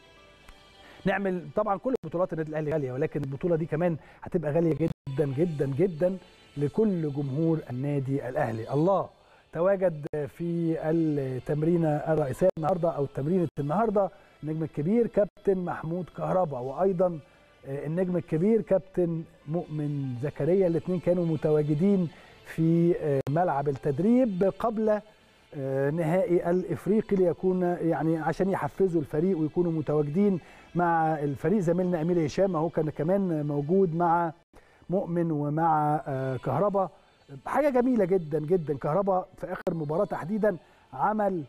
نعمل طبعا كل بطولات النادي الاهلي غاليه ولكن البطوله دي كمان هتبقى غاليه جدا جدا جدا لكل جمهور النادي الاهلي الله تواجد في التمرينه الرئيسيه النهارده او تمرينه النهارده النجم الكبير كابتن محمود كهربا وايضا النجم الكبير كابتن مؤمن زكريا الاثنين كانوا متواجدين في ملعب التدريب قبل نهائي الافريقي ليكون يعني عشان يحفزوا الفريق ويكونوا متواجدين مع الفريق زميلنا امير هشام اهو كان كمان موجود مع مؤمن ومع كهربا حاجه جميله جدا جدا كهربا في اخر مباراه تحديدا عمل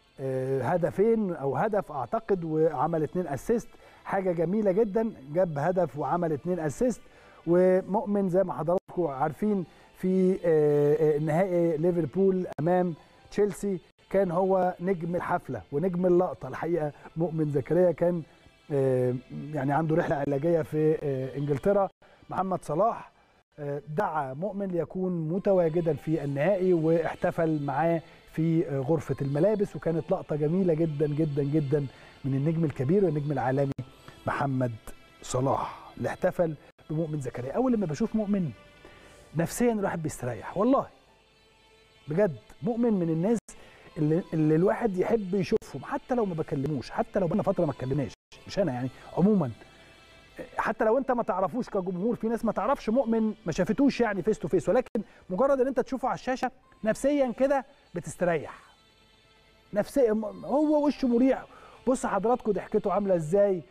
هدفين او هدف اعتقد وعمل اثنين اسيست حاجه جميله جدا جاب هدف وعمل اثنين اسيست ومؤمن زي ما حضراتكم عارفين في نهائي ليفربول امام تشيلسي كان هو نجم الحفله ونجم اللقطه الحقيقه مؤمن زكريا كان يعني عنده رحله علاجيه في انجلترا محمد صلاح دعا مؤمن ليكون متواجدا في النهائي واحتفل معاه في غرفه الملابس وكانت لقطه جميله جدا جدا جدا من النجم الكبير والنجم العالمي محمد صلاح اللي احتفل بمؤمن زكريا اول لما بشوف مؤمن نفسيا الواحد بيستريح والله بجد مؤمن من الناس اللي, اللي الواحد يحب يشوفهم حتى لو ما بكلموش حتى لو بقالنا فتره ما اتكلمناش مش انا يعني عموما حتى لو انت ما تعرفوش كجمهور في ناس ما تعرفش مؤمن ما شافتوش يعني فيس تو فيس ولكن مجرد ان انت تشوفه على الشاشه نفسيا كده بتستريح نفسيا هو وشه مريح بص حضراتكم ضحكته عامله ازاي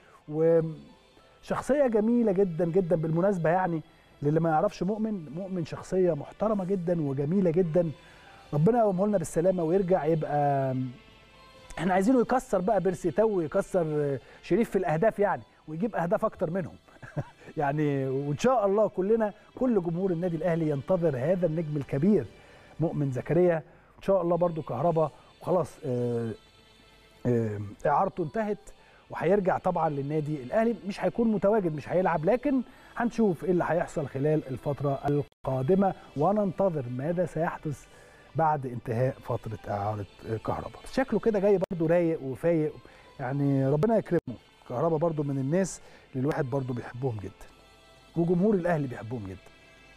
وشخصيه جميله جدا جدا بالمناسبه يعني للي ما يعرفش مؤمن مؤمن شخصيه محترمه جدا وجميله جدا ربنا يقومه لنا بالسلامه ويرجع يبقى احنا عايزينه يكسر بقى بيرسي تو ويكسر شريف في الاهداف يعني ويجيب اهداف اكتر منهم يعني وان شاء الله كلنا كل جمهور النادي الاهلي ينتظر هذا النجم الكبير مؤمن زكريا ان شاء الله برضو كهربا وخلاص اه اه اعارته انتهت وهيرجع طبعا للنادي الاهلي مش هيكون متواجد مش هيلعب لكن هنشوف ايه اللي هيحصل خلال الفتره القادمه وننتظر ماذا سيحدث بعد انتهاء فتره اعاره كهربا شكله كده جاي برضو رايق وفايق يعني ربنا يكرمه كهربا برضو من الناس اللي الواحد برضو بيحبهم جدا وجمهور الاهلي بيحبهم جدا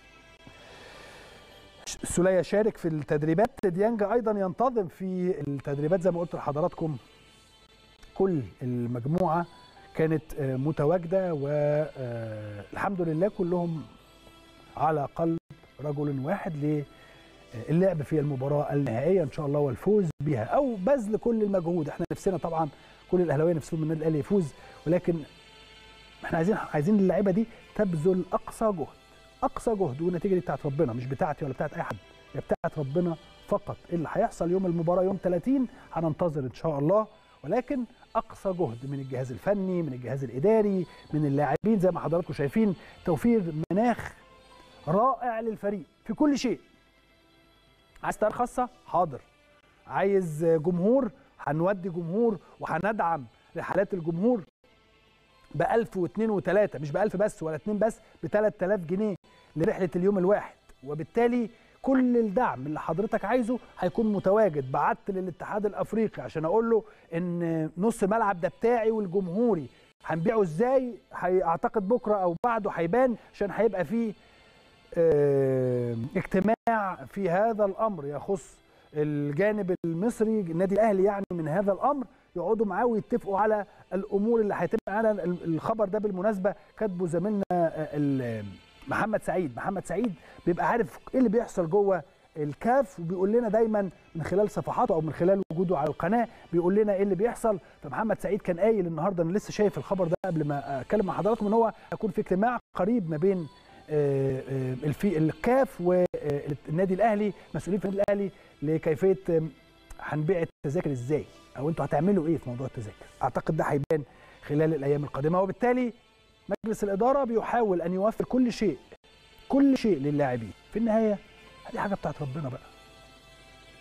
سولية شارك في التدريبات ديانج ايضا ينتظم في التدريبات زي ما قلت لحضراتكم كل المجموعه كانت متواجده والحمد لله كلهم على قلب رجل واحد للعب في المباراه النهائيه ان شاء الله والفوز بها او بذل كل المجهود احنا نفسنا طبعا كل الاهلاويه نفسهم النادي الاهلي يفوز ولكن احنا عايزين عايزين اللعيبه دي تبذل اقصى جهد اقصى جهد والنتيجه دي بتاعت ربنا مش بتاعتي ولا بتاعت اي حد هي بتاعت ربنا فقط اللي هيحصل يوم المباراه يوم 30 هننتظر ان شاء الله ولكن اقصى جهد من الجهاز الفني من الجهاز الاداري من اللاعبين زي ما حضراتكم شايفين توفير مناخ رائع للفريق في كل شيء عايز طياره خاصه حاضر عايز جمهور هنودي جمهور وهندعم رحلات الجمهور ب 1000 و2 و3 مش ب 1000 بس ولا 2 بس ب 3000 جنيه لرحله اليوم الواحد وبالتالي كل الدعم اللي حضرتك عايزه هيكون متواجد بعت للاتحاد الافريقي عشان اقول له ان نص الملعب ده بتاعي والجمهوري هنبيعه ازاي اعتقد بكره او بعده هيبان عشان هيبقى فيه اه اجتماع في هذا الامر يخص الجانب المصري النادي الاهلي يعني من هذا الامر يقعدوا معاه ويتفقوا على الامور اللي هيتم على الخبر ده بالمناسبه كاتبه زميلنا محمد سعيد محمد سعيد بيبقى عارف ايه اللي بيحصل جوه الكاف وبيقول لنا دايما من خلال صفحاته او من خلال وجوده على القناه بيقول لنا ايه اللي بيحصل فمحمد سعيد كان قايل النهارده انا لسه شايف الخبر ده قبل ما اتكلم مع حضراتكم ان هو هيكون في اجتماع قريب ما بين الفي الكاف والنادي الاهلي مسؤولين في النادي الاهلي لكيفيه هنبيع التذاكر ازاي او انتوا هتعملوا ايه في موضوع التذاكر اعتقد ده هيبان خلال الايام القادمه وبالتالي مجلس الاداره بيحاول ان يوفر كل شيء كل شيء للاعبين في النهايه دي حاجه بتاعت ربنا بقى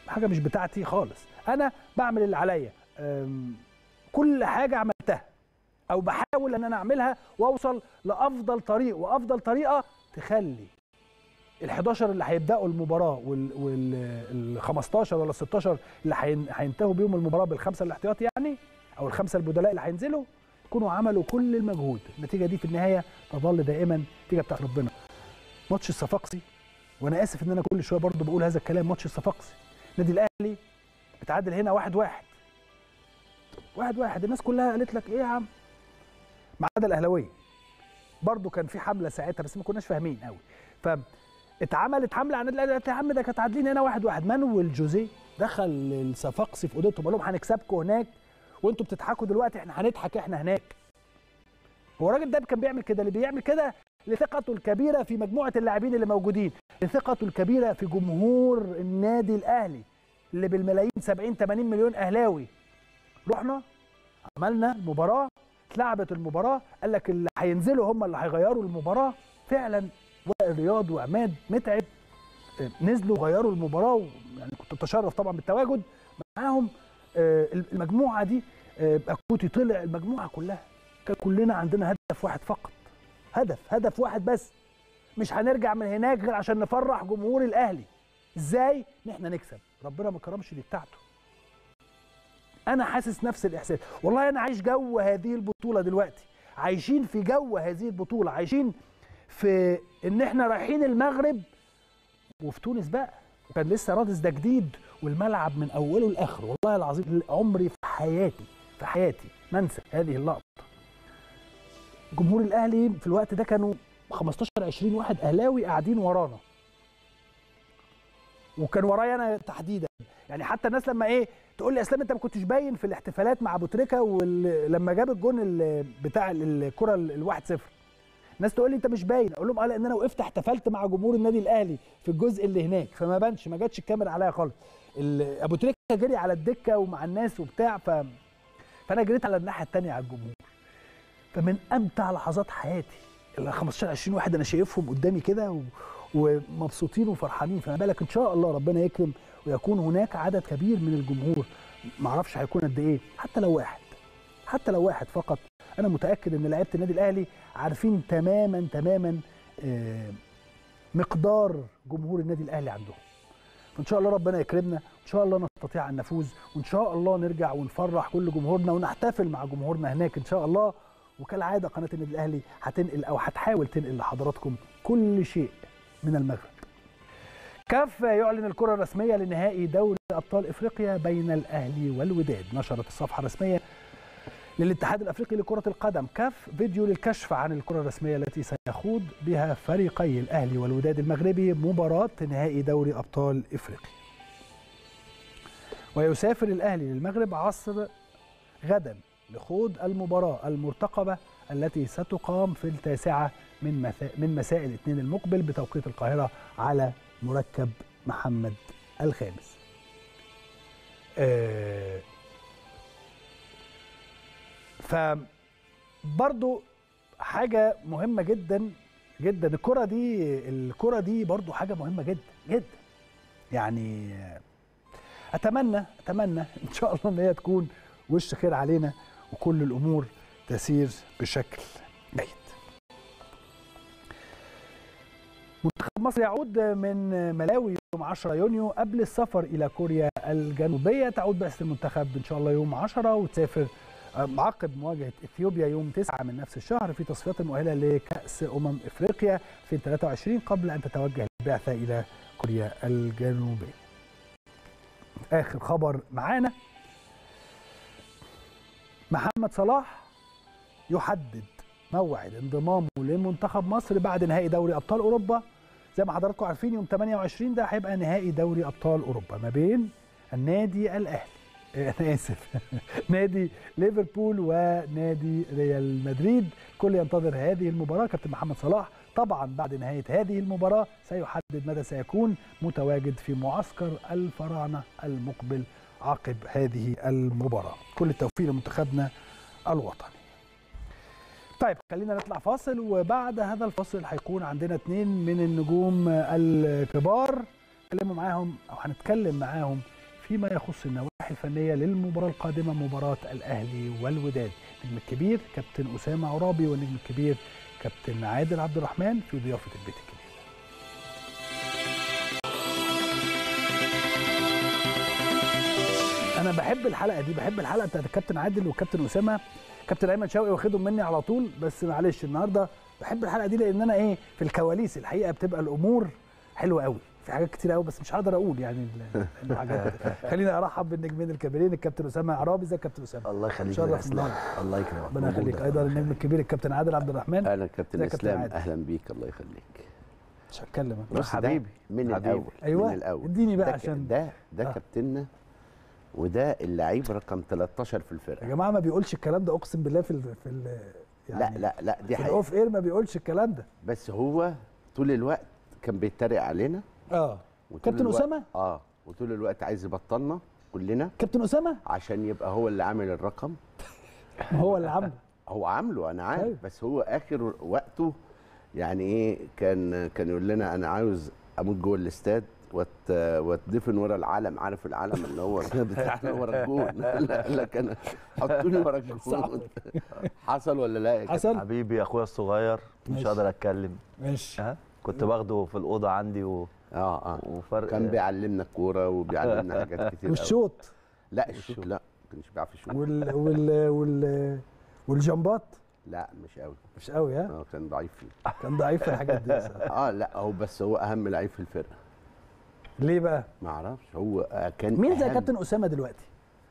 حاجه مش بتاعتي خالص انا بعمل اللي عليا أم، كل حاجه عملتها او بحاول ان انا اعملها واوصل لافضل طريق وافضل طريقه تخلي ال 11 اللي هيبداوا المباراه وال وال 15 ولا 16 اللي هين- هينتهوا بيهم المباراه بالخمسه الاحتياطي يعني او الخمسه البدلاء اللي هينزلوا يكونوا عملوا كل المجهود النتيجه دي في النهايه تظل دائما نتيجه بتاعت ربنا ماتش الصفاقسي وانا اسف ان انا كل شويه برضه بقول هذا الكلام ماتش الصفاقسي النادي الاهلي اتعادل هنا واحد واحد واحد واحد الناس كلها قالت لك ايه يا عم ما عدا الاهلاويه برضه كان في حمله ساعتها بس ما كناش فاهمين قوي فاتعملت حمله على النادي الاهلي يا عم ده كانت عادلين هنا واحد واحد مانويل جوزيه دخل الصفاقسي في اوضتهم قال لهم هنكسبكم هناك وانتوا بتضحكوا دلوقتي احنا هنضحك احنا هناك هو الراجل ده كان بيعمل كده اللي بيعمل كده لثقته الكبيره في مجموعه اللاعبين اللي موجودين لثقته الكبيره في جمهور النادي الاهلي اللي بالملايين 70 80 مليون اهلاوي رحنا عملنا مباراه اتلعبت المباراه قال لك اللي هينزلوا هم اللي هيغيروا المباراه فعلا وائل رياض وعماد متعب آه، نزلوا غيروا المباراه و- يعني كنت اتشرف طبعا بالتواجد معاهم آه، المجموعه دي آه، اكوتي طلع المجموعه كلها كان كلنا عندنا هدف واحد فقط هدف هدف واحد بس مش هنرجع من هناك غير عشان نفرح جمهور الاهلي ازاي ان احنا نكسب ربنا ما كرمش دي بتاعته انا حاسس نفس الاحساس والله انا عايش جو هذه البطوله دلوقتي عايشين في جو هذه البطوله عايشين في ان احنا رايحين المغرب وفي تونس بقى كان لسه رادس ده جديد والملعب من اوله لاخره والله العظيم عمري في حياتي في حياتي ما انسى هذه اللقطه جمهور الاهلي في الوقت ده كانوا 15 20 واحد اهلاوي قاعدين ورانا وكان ورايا انا تحديدا يعني حتى الناس لما ايه تقول لي اسلام انت ما كنتش باين في الاحتفالات مع ابو تريكه ولما جاب الجون ال- بتاع ال- الكره ال 1-0 الناس تقول لي انت مش باين اقول لهم اه لان انا وقفت احتفلت مع جمهور النادي الاهلي في الجزء اللي هناك فما بانش ما جاتش الكاميرا عليا خالص ال- ابو تريكه جري على الدكه ومع الناس وبتاع ف فانا جريت على الناحيه الثانيه على الجمهور فمن امتع لحظات حياتي ال 15 20 واحد انا شايفهم قدامي كده و... ومبسوطين وفرحانين فما بالك ان شاء الله ربنا يكرم ويكون هناك عدد كبير من الجمهور معرفش هيكون قد ايه حتى لو واحد حتى لو واحد فقط انا متاكد ان لعيبه النادي الاهلي عارفين تماما تماما آه، مقدار جمهور النادي الاهلي عندهم فان شاء الله ربنا يكرمنا ان شاء الله نستطيع ان نفوز وان شاء الله نرجع ونفرح كل جمهورنا ونحتفل مع جمهورنا هناك ان شاء الله وكالعاده قناه النادي الاهلي هتنقل او هتحاول تنقل لحضراتكم كل شيء من المغرب كاف يعلن الكره الرسميه لنهائي دوري ابطال افريقيا بين الاهلي والوداد نشرت الصفحه الرسميه للاتحاد الافريقي لكره القدم كاف فيديو للكشف عن الكره الرسميه التي سيخوض بها فريقي الاهلي والوداد المغربي مباراه نهائي دوري ابطال افريقيا ويسافر الاهلي للمغرب عصر غدا لخوض المباراه المرتقبه التي ستقام في التاسعه من مساء من مساء الاثنين المقبل بتوقيت القاهره على مركب محمد الخامس. آه فبرضو حاجه مهمه جدا جدا الكره دي الكره دي برضو حاجه مهمه جدا جدا يعني اتمنى اتمنى ان شاء الله ان هي تكون وش خير علينا وكل الامور تسير بشكل جيد منتخب مصر يعود من ملاوي يوم 10 يونيو قبل السفر الى كوريا الجنوبيه تعود بعثه المنتخب ان شاء الله يوم 10 وتسافر عقب مواجهه اثيوبيا يوم 9 من نفس الشهر في تصفيات المؤهله لكاس امم افريقيا في 23 قبل ان تتوجه البعثه الى كوريا الجنوبيه. اخر خبر معانا محمد صلاح يحدد موعد انضمامه لمنتخب مصر بعد نهائي دوري ابطال اوروبا زي ما حضراتكم عارفين يوم 28 ده هيبقى نهائي دوري ابطال اوروبا ما بين النادي الاهلي انا اسف نادي ليفربول ونادي ريال مدريد الكل ينتظر هذه المباراه كابتن محمد صلاح طبعا بعد نهايه هذه المباراه سيحدد متى سيكون متواجد في معسكر الفراعنه المقبل عقب هذه المباراه كل التوفيق لمنتخبنا الوطني طيب خلينا نطلع فاصل وبعد هذا الفاصل هيكون عندنا اثنين من النجوم الكبار نتكلموا معاهم او هنتكلم معاهم فيما يخص النواحي الفنيه للمباراه القادمه مباراه الاهلي والوداد النجم الكبير كابتن اسامه عرابي والنجم الكبير كابتن عادل عبد الرحمن في ضيافه البيت الكبير انا بحب الحلقه دي بحب الحلقه بتاعت الكابتن عادل والكابتن اسامه كابتن ايمن شوقي واخدهم مني على طول بس معلش النهارده بحب الحلقه دي لان انا ايه في الكواليس الحقيقه بتبقى الامور حلوه قوي في حاجات كتير قوي بس مش هقدر اقول يعني ال- الحاجات خليني ارحب بالنجمين الكبيرين الكابتن اسامه عرابي ازيك يا كابتن اسامه الله يخليك شرف يا اسلام النهارده. الله يكرمك ربنا موجود يخليك ده. ايضا النجم الكبير الكابتن عادل عبد الرحمن اهلا كابتن ازيك يا كابتن اسلام عادل؟ اهلا بيك الله يخليك مش هتكلم أنا. بص ده حبيبي، من حبيبي. الاول أيوة، من الاول اديني بقى ده ك- عشان- ده ده آه. كابتننا وده اللعيب رقم 13 في يا الفرقه جماعه ما بيقولش الكلام ده اقسم بالله في ال في ال لا لا لا دي في حقيقه الاوف اير ما بيقولش الكلام ده بس هو طول الوقت كان بيتريق علينا اه وطول كابتن الوقت- أسامة؟ اه وطول الوقت عايز يبطلنا كلنا كابتن اسامه عشان يبقى هو اللي عامل الرقم ما هو اللي عامله هو عامله انا عارف أيوة. بس هو اخر وقته يعني ايه كان كان يقول لنا انا عاوز اموت جوه الاستاد وات واتدفن ورا العلم عارف العلم اللي هو بتاعنا ورا الجون لا لا كان حطوني ورا صعب. الجون حصل ولا لا يا كابتن؟ حسن حبيبي اخويا الصغير مش ماشي. قادر اتكلم ماشي ها كنت باخده في الاوضه عندي و... اه اه وفرق كان بيعلمنا الكوره وبيعلمنا حاجات كتير قوي. والشوط لا الشوط لا ما كانش بيعرف يشوط وال وال وال والجمبات لا مش قوي مش قوي ها اه كان ضعيف فيه كان ضعيف في الحاجات دي بصراحة. اه لا هو بس هو اهم لعيب في الفرقه ليه بقى ما اعرفش هو آه، كان مين زي أهم. كابتن اسامه دلوقتي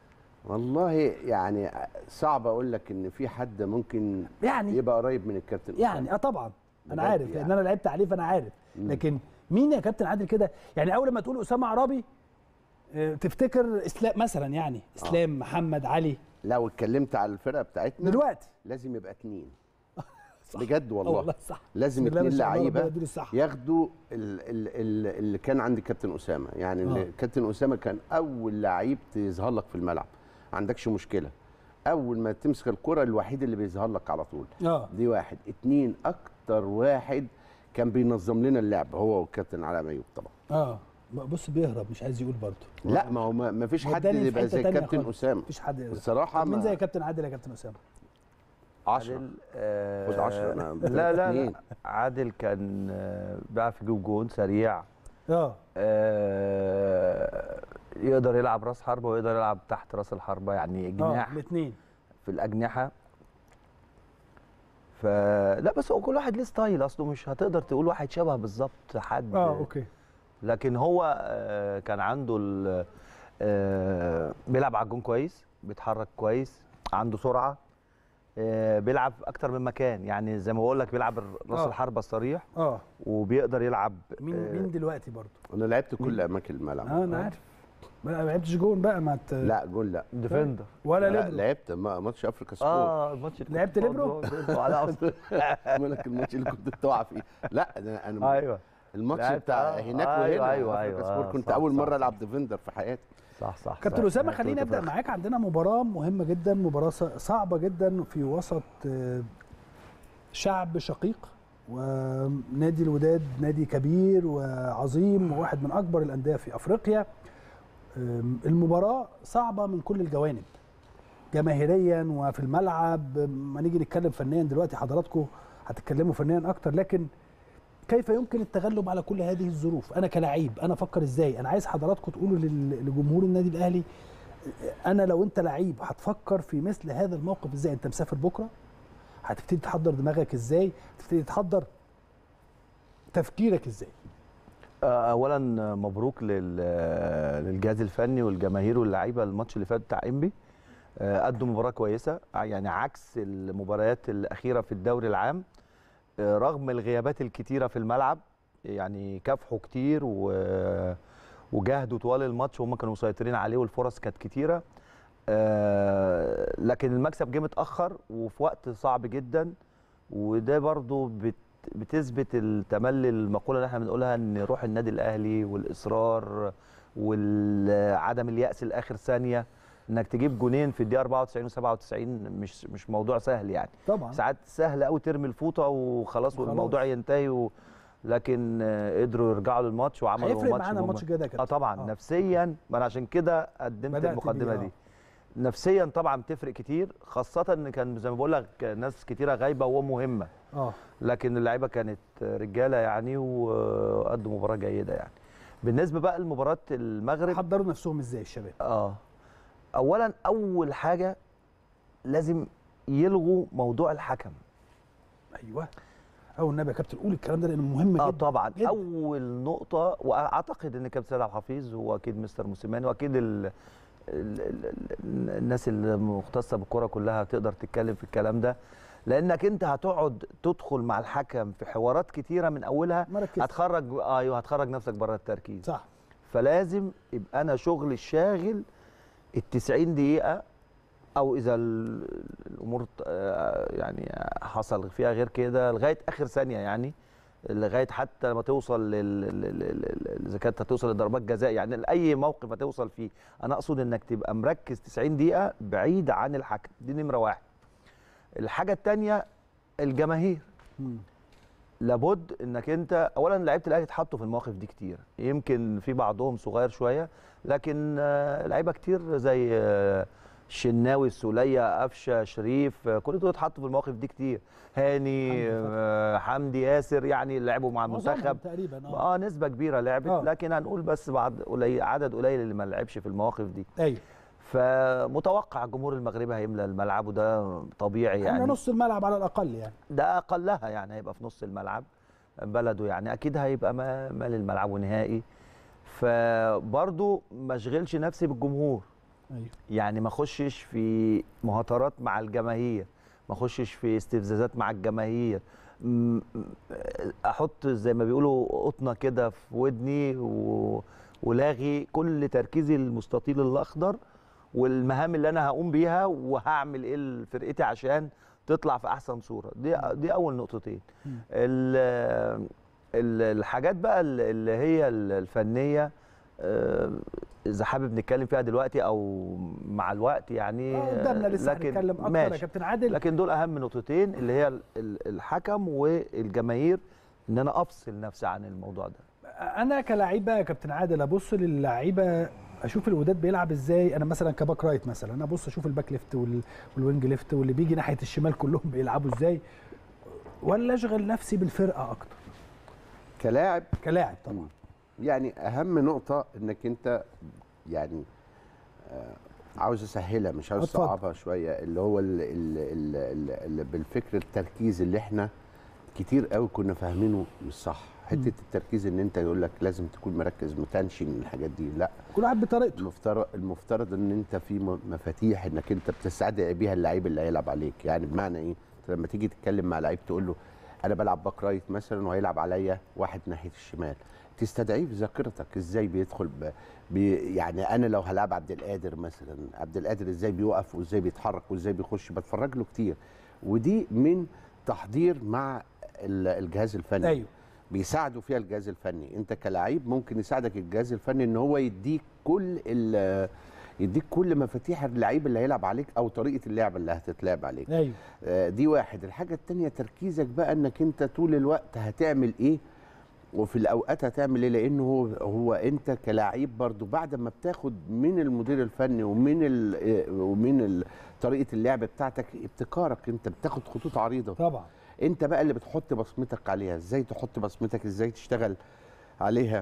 والله يعني صعب اقول لك ان في حد ممكن يعني يبقى قريب من الكابتن يعني اه طبعا انا بجد عارف لان يعني. انا لعبت عليه فانا عارف مم. لكن مين يا كابتن عادل كده يعني اول ما تقول اسامه عرابي آه، تفتكر اسلام مثلا يعني اسلام محمد علي لو اتكلمت على الفرقه بتاعتنا دلوقتي لازم يبقى اتنين صح. بجد آه والله, والله صح لازم بسم الله ما اتنين شاء الله، ربنا لعيبه يديله الصحة. ياخدوا ال- ال- ال- اللي كان عند كابتن اسامه يعني اللي آه. كابتن اسامه كان اول لعيب تظهر لك في الملعب ما عندكش مشكله اول ما تمسك الكره الوحيد اللي بيظهر لك على طول اه دي واحد اتنين اكتر واحد كان بينظم لنا اللعب هو والكابتن علاء ميوب طبعا اه بص بيهرب مش عايز يقول برضه لا ما هو ما ما فيش حد وداني في يبقى حتة زي تانية كابتن خالص. اسامه مفيش حد يقدر. الصراحه طب مين ما- زي كابتن عادل يا كابتن اسامه 10 عادل آه خد 10 أنا لا لا, لا اتنين. عادل كان آه، بيعرف يجيب جون سريع اه آه يقدر يلعب راس حربه ويقدر يلعب تحت راس الحربه يعني اه جناح الاثنين في الاجنحه فلا بس هو كل واحد ليه ستايل اصله مش هتقدر تقول واحد شبه بالظبط حد اه اوكي لكن هو آه، كان عنده ال- آه، بيلعب على الجون كويس بيتحرك كويس عنده سرعه آه، بيلعب اكتر من مكان يعني زي ما بقول لك بيلعب راس آه. الحربه الصريح اه وبيقدر يلعب مين آه، مين دلوقتي برضه انا لعبت كل اماكن الملعب اه انا عارف ما ما لعبتش جون بقى ما ت... لا جول لا ديفندر ولا لا ليبرو لعبت ما- ماتش افريكا سبور اه الماتش اللي لعبت كنت ليبرو؟ برضه على أصل. مالك الماتش اللي كنت بتقع فيه لا انا انا ايوه الماتش لعبت، بتاع آه. هناك أيوة، وهنا أيوة، أفريكا أيوة، سبور آه، كنت صح، اول صح، مره صح. العب ديفندر في حياتي صح صح كابتن صح. اسامه كنت خلينا نبدا بتفرج. معاك عندنا مباراه مهمه جدا مباراه ص- صعبه جدا في وسط آه، شعب شقيق ونادي الوداد نادي كبير وعظيم وواحد من اكبر الانديه في افريقيا آم، المباراه صعبه من كل الجوانب جماهيريا وفي الملعب ما نيجي نتكلم فنيا دلوقتي حضراتكم هتتكلموا فنيا اكتر لكن كيف يمكن التغلب على كل هذه الظروف انا كلاعب انا افكر ازاي انا عايز حضراتكم تقولوا لل- لجمهور النادي الاهلي انا لو انت لعيب هتفكر في مثل هذا الموقف ازاي انت مسافر بكره هتبتدي تحضر دماغك ازاي هتبتدي تحضر تفكيرك ازاي آه، اولا مبروك لل- للجهاز الفني والجماهير واللعيبه الماتش اللي فات بتاع انبي آه، قدوا مباراه كويسه يعني عكس المباريات الاخيره في الدوري العام آه، رغم الغيابات الكتيره في الملعب يعني كافحوا كتير و- وجاهدوا طوال الماتش وهم كانوا مسيطرين عليه والفرص كانت كتيره آه، لكن المكسب جه متاخر وفي وقت صعب جدا وده برضو بت بتثبت التملي المقوله اللي احنا بنقولها ان روح النادي الاهلي والاصرار وعدم الياس لاخر ثانيه انك تجيب جونين في الدقيقه 94 و97 مش مش موضوع سهل يعني طبعا ساعات سهل قوي ترمي الفوطه وخلاص وخلاص. والموضوع ينتهي و... لكن آه، قدروا يرجعوا للماتش وعملوا هيفرق ماتش معانا مهم. الماتش الجاي ده يا اه كابتن طبعا آه. نفسيا ما انا عشان كده قدمت بدأت المقدمه بيه، آه. دي نفسيا طبعا بتفرق كتير خاصه ان كان زي ما بقول لك ناس كتيره غايبه ومهمه اه لكن اللعيبه كانت رجاله يعني وقدموا مباراه جيده يعني بالنسبه بقى لمباراه المغرب حضروا نفسهم ازاي الشباب اه اولا اول حاجه لازم يلغوا موضوع الحكم ايوه او النبي يا كابتن قول الكلام ده لانه مهم اه جدا طبعا جداً. اول نقطه واعتقد ان كابتن سيد عبد الحفيظ واكيد مستر موسيماني واكيد ال ال ال ال الناس المختصه بالكره كلها تقدر تتكلم في الكلام ده لانك انت هتقعد تدخل مع الحكم في حوارات كتيره من اولها ما ركزتش. هتخرج ايوه هتخرج نفسك بره التركيز صح فلازم يبقى انا شغل الشاغل ال 90 دقيقه او اذا ال- الامور آه، يعني حصل فيها غير كده لغايه اخر ثانيه يعني لغايه حتى ما توصل لل- لل- لل- لل- اذا كانت هتوصل لضربات جزاء يعني لاي موقف هتوصل فيه انا اقصد انك تبقى مركز 90 دقيقه بعيد عن الحكم دي نمره واحد الحاجه الثانيه الجماهير مم. لابد انك انت اولا لعيبه الاهلي اتحطوا في المواقف دي كتير يمكن في بعضهم صغير شويه لكن آه، لعيبه كتير زي آه، الشناوي السوليه قفشه شريف آه، كل دول اتحطوا في المواقف دي كتير هاني حمدي فتحي. آه، حمدي ياسر يعني لعبوا مع معظمهم المنتخب تقريبا اه اه نسبه كبيره لعبت آه. لكن هنقول بس بعد قليل عدد قليل اللي ما لعبش في المواقف دي ايوه فمتوقع الجمهور المغربي هيملى الملعب وده طبيعي يعني يعني نص الملعب على الاقل يعني ده اقلها يعني هيبقى في نص الملعب بلده يعني اكيد هيبقى ما- مال الملعب نهائي فبرضه ما اشغلش نفسي بالجمهور ايوه يعني ما اخشش في مهاترات مع الجماهير ما اخشش في استفزازات مع الجماهير م- احط زي ما بيقولوا قطنه كده في ودني و... ولاغي كل تركيزي المستطيل الاخضر والمهام اللي انا هقوم بيها وهعمل ايه لفرقتي عشان تطلع في احسن صوره دي دي اول نقطتين مم. ال- ال- الحاجات بقى ال- اللي هي ال- الفنيه آه، اذا حابب نتكلم فيها دلوقتي او مع الوقت يعني آه، قدامنا لسه لكن هنتكلم اكتر يا ماشي. كابتن عادل لكن دول اهم نقطتين اللي هي ال- ال- الحكم والجماهير ان انا افصل نفسي عن الموضوع ده انا كلاعيبه يا كابتن عادل ابص للعيبه اشوف الوداد بيلعب ازاي انا مثلا كباك رايت مثلا انا ابص اشوف الباك ليفت وال- والوينج ليفت واللي بيجي ناحيه الشمال كلهم بيلعبوا ازاي ولا اشغل نفسي بالفرقه اكتر كلاعب كلاعب طبعا يعني اهم نقطه انك انت يعني آه، عاوز اسهلها مش عاوز اتفضل. اصعبها شويه اللي هو ال ال ال ال ال بالفكر التركيز اللي احنا كتير قوي كنا فاهمينه مش صح حته التركيز ان انت يقول لك لازم تكون مركز متنشن الحاجات دي لا كل واحد بطريقته المفترض المفترض ان انت في م- مفاتيح انك انت بتستدعي بيها اللعيب اللي هيلعب عليك يعني بمعنى ايه انت لما تيجي تتكلم مع لعيب تقول له انا بلعب باك رايت مثلا وهيلعب عليا واحد ناحيه الشمال تستدعيه في ذاكرتك ازاي بيدخل ب... بي يعني انا لو هلعب عبد القادر مثلا عبد القادر ازاي بيوقف وازاي بيتحرك وازاي بيخش بتفرج له كتير ودي من تحضير مع ال- الجهاز الفني ايوه بيساعدوا فيها الجهاز الفني انت كلاعب ممكن يساعدك الجهاز الفني ان هو يديك كل ال- يديك كل مفاتيح اللعيب اللي هيلعب عليك او طريقه اللعب اللي هتتلعب عليك ايوه آه، دي واحد الحاجه التانية تركيزك بقى انك انت طول الوقت هتعمل ايه وفي الاوقات هتعمل ايه لانه هو هو انت كلاعب برضو بعد ما بتاخد من المدير الفني ومن ال آه، ومن ال- طريقه اللعب بتاعتك ابتكارك انت بتاخد خطوط عريضه طبعا انت بقى اللي بتحط بصمتك عليها ازاي تحط بصمتك ازاي تشتغل عليها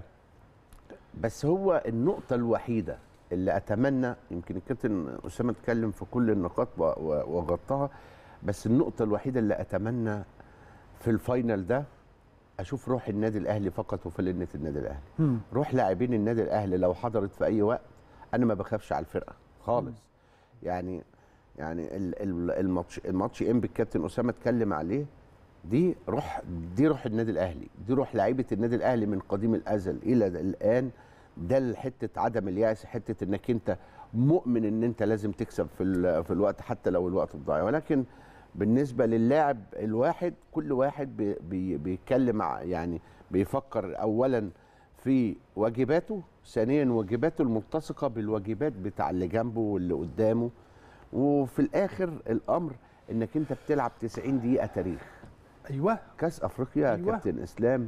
بس هو النقطة الوحيدة اللي أتمنى يمكن الكابتن أسامة اتكلم في كل النقاط و- و- وغطاها بس النقطة الوحيدة اللي أتمنى في الفاينل ده أشوف روح النادي الأهلي فقط وفلنة النادي الأهلي مم. روح لاعبين النادي الاهلي لو حضرت في اي وقت انا ما بخافش على الفرقه خالص يعني يعني ال- ال- الماتش الماتش ام بالكابتن اسامه اتكلم عليه دي روح دي روح النادي الاهلي دي روح لعيبه النادي الاهلي من قديم الازل الى الان ده حته عدم الياس حته انك انت مؤمن ان انت لازم تكسب في ال- في الوقت حتى لو الوقت ضايع ولكن بالنسبه للاعب الواحد كل واحد بي بي بيتكلم ع- يعني بيفكر اولا في واجباته ثانيا واجباته الملتصقه بالواجبات بتاع اللي جنبه واللي قدامه وفي الاخر الامر انك انت بتلعب 90 دقيقه تاريخ ايوه كاس افريقيا يا أيوة. كابتن اسلام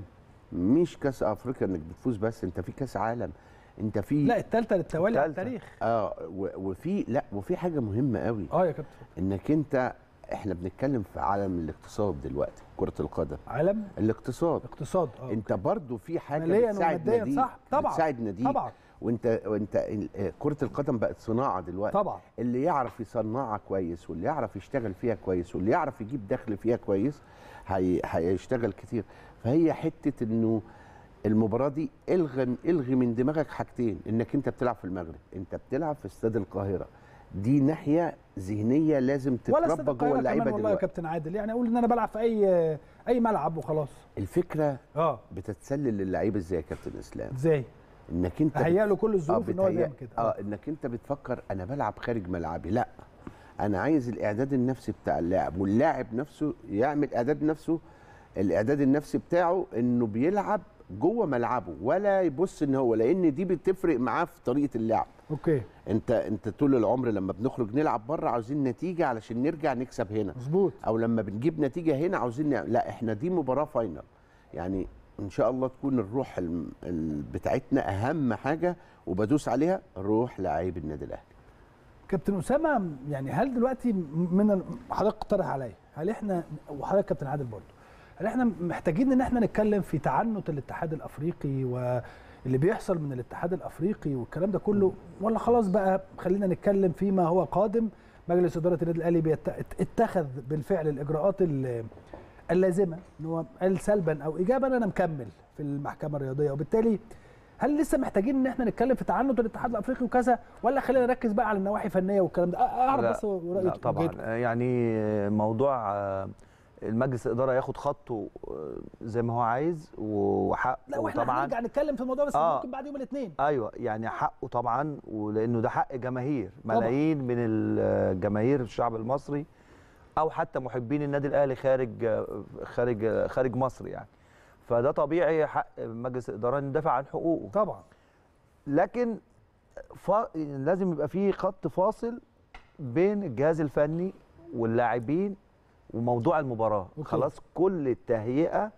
مش كاس افريقيا انك بتفوز بس انت في كاس عالم انت في لا الثالثه للتوالي على التالتة. التاريخ اه و- وفي لا وفي حاجه مهمه قوي اه يا كابتن انك انت احنا بنتكلم في عالم الاقتصاد دلوقتي كره القدم عالم الاقتصاد اقتصاد اه انت برضو في حاجه ماليا بتساعد وماديا ناديك صح طبعا بتساعد ناديك طبعا وانت وانت ال- آه، كره القدم بقت صناعه دلوقتي طبعا اللي يعرف يصنعها كويس واللي يعرف يشتغل فيها كويس واللي يعرف يجيب دخل فيها كويس هي هيشتغل كتير فهي حته انه المباراه دي الغي الغي من دماغك حاجتين انك انت بتلعب في المغرب انت بتلعب في استاد القاهره دي ناحيه ذهنيه لازم ولا تتربى استاد جوه القاهره اللعيبه كمان والله يا دلوقتي كابتن عادل يعني اقول ان انا بلعب في اي اي ملعب وخلاص الفكره اه بتتسلل للعيبه ازاي يا كابتن اسلام ازاي انك انت اهيئ له كل اه الظروف ان هو بتهيأ- يعمل كده اه انك انت بتفكر انا بلعب خارج ملعبي لا انا عايز الاعداد النفسي بتاع اللاعب واللاعب نفسه يعمل اعداد نفسه الاعداد النفسي بتاعه انه بيلعب جوه ملعبه ولا يبص ان هو لان دي بتفرق معاه في طريقه اللعب اوكي انت انت طول العمر لما بنخرج نلعب بره عاوزين نتيجه علشان نرجع نكسب هنا مظبوط او لما بنجيب نتيجه هنا عاوزين نعمل لا احنا دي مباراه فاينل يعني ان شاء الله تكون الروح الم- ال- بتاعتنا اهم حاجه وبدوس عليها روح لعيب النادي الاهلي كابتن اسامه يعني هل دلوقتي من ال- حضرتك اقترح عليا هل احنا وحضرتك كابتن عادل برضه هل احنا محتاجين ان احنا نتكلم في تعنت الاتحاد الافريقي واللي بيحصل من الاتحاد الافريقي والكلام ده كله ولا خلاص بقى خلينا نتكلم فيما هو قادم مجلس اداره النادي الاهلي بيت- اتخذ بالفعل الاجراءات ال- اللازمه ان هو قال سلبا او ايجابا انا مكمل في المحكمه الرياضيه وبالتالي هل لسه محتاجين ان احنا نتكلم في تعنت الاتحاد الافريقي وكذا ولا خلينا نركز بقى على النواحي الفنيه والكلام ده أ- اعرف لا، بس رايك لا طبعا وجهتك. يعني موضوع آه، المجلس الاداره ياخد خطه آه، زي ما هو عايز وحقه لا واحنا طبعا هنرجع نتكلم في الموضوع بس آه. ممكن بعد يوم الاثنين ايوه يعني حقه طبعا ولانه ده حق جماهير طبعاً. ملايين من الجماهير الشعب المصري او حتى محبين النادي الاهلي خارج خارج خارج مصر يعني فده طبيعي حق مجلس الاداره ان يدافع عن حقوقه طبعا لكن ف... لازم يبقى في خط فاصل بين الجهاز الفني واللاعبين وموضوع المباراه أوكي. خلاص كل التهيئه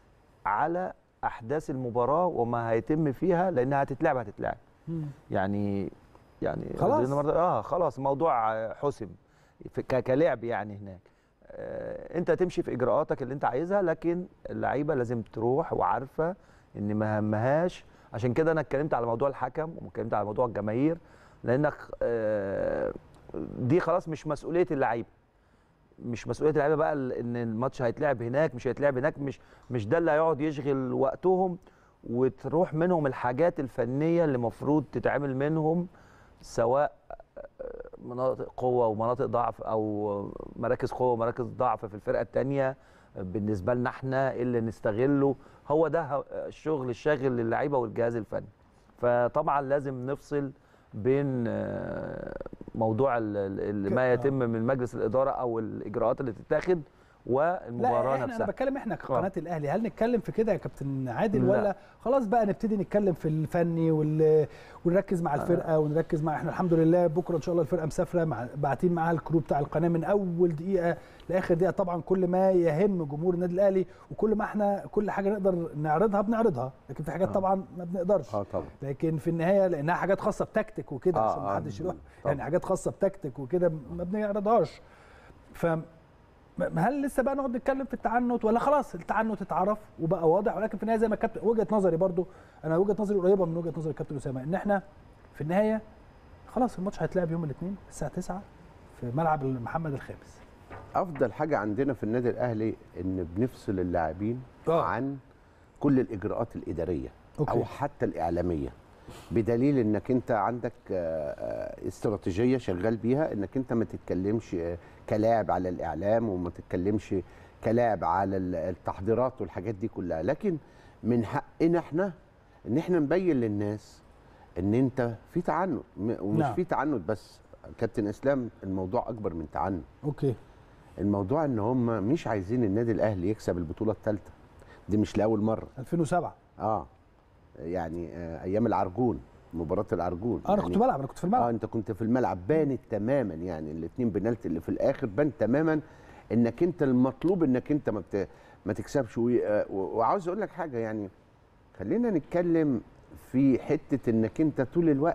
على احداث المباراه وما هيتم فيها لانها هتتلعب هتتلعب يعني يعني خلاص. لأن مرة- اه خلاص موضوع آه، حسم في- ك- كلعب يعني هناك آه انت تمشي في اجراءاتك اللي انت عايزها لكن اللعيبه لازم تروح وعارفه ان ما همهاش عشان كده انا اتكلمت على موضوع الحكم واتكلمت على موضوع الجماهير لانك آه دي خلاص مش مسؤوليه اللعيبه مش مسؤوليه اللعيبه بقى ال- ان الماتش هيتلعب هناك مش هيتلعب هناك مش مش ده اللي هيقعد يشغل وقتهم وتروح منهم الحاجات الفنيه اللي المفروض تتعمل منهم سواء مناطق قوه ومناطق ضعف او مراكز قوه ومراكز ضعف في الفرقه الثانيه بالنسبه لنا احنا إيه اللي نستغله هو ده ه- الشغل الشاغل للعيبه والجهاز الفني فطبعا لازم نفصل بين آه، موضوع ال- ال- ال- ما ك- يتم من مجلس الاداره او الاجراءات اللي تتاخد والمباراه لا احنا نفسها انا بتكلم احنا كقناه الاهلي هل نتكلم في كده يا كابتن عادل لا. ولا خلاص بقى نبتدي نتكلم في الفني وال... ونركز مع الفرقه ونركز مع احنا الحمد لله بكره ان شاء الله الفرقه مسافره مع باعتين معاها الكرو بتاع القناه من اول دقيقه لاخر دقيقه طبعا كل ما يهم جمهور النادي الاهلي وكل ما احنا كل حاجه نقدر نعرضها بنعرضها لكن في حاجات آه. طبعا ما بنقدرش اه طبعا لكن في النهايه لانها حاجات خاصه بتكتيك وكده آه، عشان ما آه، حدش يروح طبعاً. يعني حاجات خاصه بتكتيك وكده ما بنعرضهاش ف م- هل لسه بقى نقعد نتكلم في التعنت ولا خلاص التعنت اتعرف وبقى واضح ولكن في النهايه زي ما كابتن وجهه نظري برضو انا وجهه نظري قريبه من وجهه نظر الكابتن اسامه ان احنا في النهايه خلاص الماتش هيتلعب يوم الاثنين الساعه 9 في ملعب محمد الخامس افضل حاجه عندنا في النادي الاهلي ان بنفصل اللاعبين آه. عن كل الاجراءات الاداريه أوكي. او حتى الاعلاميه بدليل انك انت عندك آه، آه، استراتيجيه شغال بيها انك انت ما تتكلمش آه، كلاعب على الاعلام وما تتكلمش كلاعب على ال- التحضيرات والحاجات دي كلها لكن من حقنا احنا ان احنا نبين للناس ان انت في تعنت م- ومش نعم. في تعنت بس كابتن اسلام الموضوع اكبر من تعنت اوكي الموضوع ان هم مش عايزين النادي الاهلي يكسب البطوله الثالثه دي مش لاول مره 2007 اه يعني آه ايام العرجون مباراه العرجون انا يعني كنت بلعب انا كنت في اه الملعب انت كنت في الملعب بانت تماما يعني الاثنين بنالتي اللي في الاخر بان تماما انك انت المطلوب انك انت ما بت... ما تكسبش و... آه، و- وعاوز اقول لك حاجه يعني خلينا نتكلم في حته انك انت طول الوقت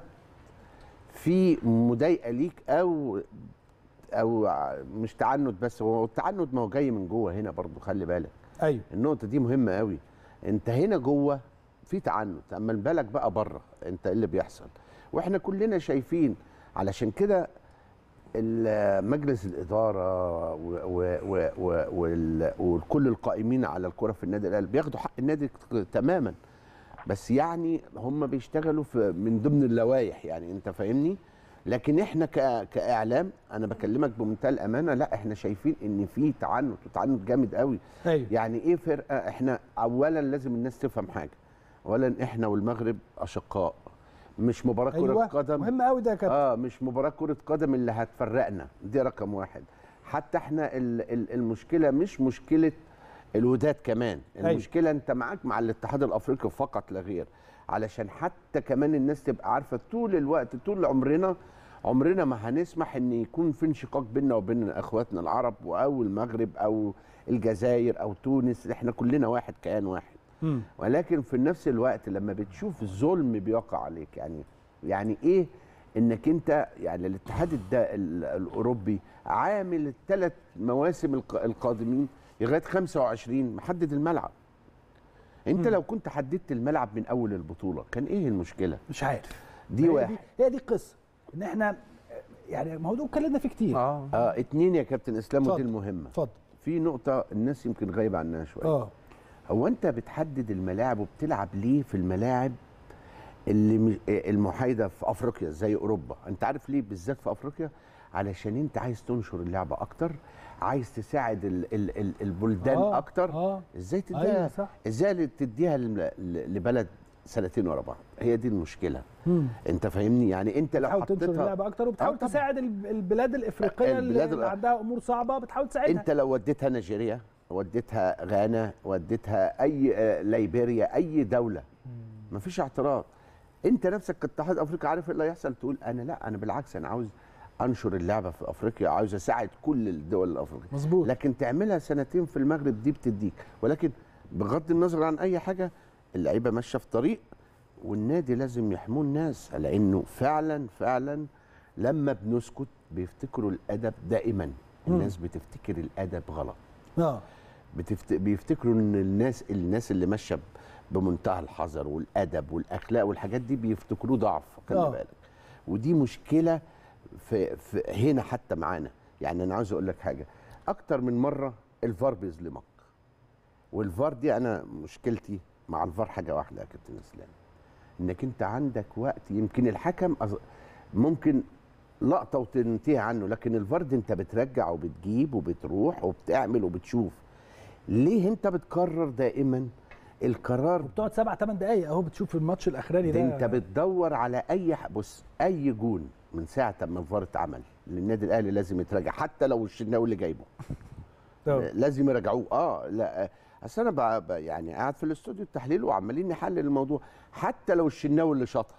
في مضايقه ليك او او ع- مش تعنت بس هو التعنت ما هو جاي من جوه هنا برضو خلي بالك ايوه النقطه دي مهمه قوي انت هنا جوه في تعنت اما بالك بقى بره انت ايه اللي بيحصل واحنا كلنا شايفين علشان كده ال- مجلس الاداره و- و- و- و- وال- وكل القائمين على الكره في النادي الاهلي بياخدوا حق النادي تماما بس يعني هم بيشتغلوا في من ضمن اللوائح يعني انت فاهمني لكن احنا ك- كاعلام انا بكلمك بمنتهى الامانه لا احنا شايفين ان في تعنت وتعنت جامد قوي ايوه يعني ايه فرقه احنا اولا لازم الناس تفهم حاجه اولا احنا والمغرب اشقاء مش مباراه كره ايوه قدم مهم قوي ده يا كابتن اه مش مباراه كره قدم اللي هتفرقنا دي رقم واحد حتى احنا ال- ال- المشكله مش مشكله الوداد كمان أيوة. المشكله انت معاك مع الاتحاد الافريقي فقط لا غير علشان حتى كمان الناس تبقى عارفه طول الوقت طول عمرنا عمرنا ما هنسمح ان يكون في انشقاق بيننا وبين اخواتنا العرب او المغرب او الجزائر او تونس احنا كلنا واحد كيان واحد مم. ولكن في نفس الوقت لما بتشوف الظلم بيقع عليك يعني يعني ايه انك انت يعني الاتحاد الدا ال- الاوروبي عامل الثلاث مواسم الق- القادمين لغايه 25 محدد الملعب انت مم. لو كنت حددت الملعب من اول البطوله كان ايه المشكله مش عارف دي هي واحد هي دي القصه ان احنا يعني ما هو ده اتكلمنا فيه كتير اه اه اتنين يا كابتن اسلام ودي اتفضل. المهمه اتفضل في نقطه الناس يمكن غايبه عنها شويه اه هو انت بتحدد الملاعب وبتلعب ليه في الملاعب اللي م- المحايده في افريقيا زي اوروبا انت عارف ليه بالذات في افريقيا علشان انت عايز تنشر اللعبه اكتر عايز تساعد ال ال ال البلدان آه، اكتر اه ازاي ايوه تديها صح ازاي تديها لل- ل- لبلد سنتين ورا بعض هي دي المشكله مم. انت فاهمني يعني انت لو بتحاول تنشر حطيتها اللعبه اكتر وبتحاول طبعاً. تساعد الب- البلاد الافريقيه اللي, البلاد اللي الأ- عندها امور صعبه بتحاول تساعدها انت لو وديتها نيجيريا وديتها غانا وديتها اي آه، ليبيريا اي دوله مفيش اعتراض انت نفسك كاتحاد افريقيا عارف ايه اللي هيحصل تقول انا لا انا بالعكس انا عاوز انشر اللعبه في افريقيا عاوز اساعد كل الدول الافريقيه مظبوط لكن تعملها سنتين في المغرب دي بتديك ولكن بغض النظر عن اي حاجه اللعيبه ماشيه في طريق والنادي لازم يحموه الناس لانه فعلا فعلا لما بنسكت بيفتكروا الادب دائما الناس بتفتكر الادب غلط اه بتفت... بيفتكروا ان الناس الناس اللي ماشيه ب- بمنتهى الحذر والادب والاخلاق والحاجات دي بيفتكروه ضعف خلي آه. بالك ودي مشكله في, في هنا حتى معانا يعني انا عاوز اقول لك حاجه اكتر من مره الفار بيظلمك والفار دي انا مشكلتي مع الفار حاجه واحده يا كابتن اسلام انك انت عندك وقت يمكن الحكم أظ- ممكن لقطه وتنتهي عنه لكن الفار دي انت بترجع وبتجيب وبتروح وبتعمل وبتشوف ليه انت بتكرر دائما القرار وبتقعد سبع ثمان دقايق اهو بتشوف الماتش الاخراني ده ده انت بتدور على اي ح- بص اي جون من ساعه ما الفار اتعمل للنادي الاهلي لازم يتراجع حتى لو الشناوي اللي جايبه آه. لازم يراجعوه اه لا اصل انا بقى بقى يعني قاعد في الاستوديو التحليل وعمالين نحلل الموضوع حتى لو الشناوي اللي شاطها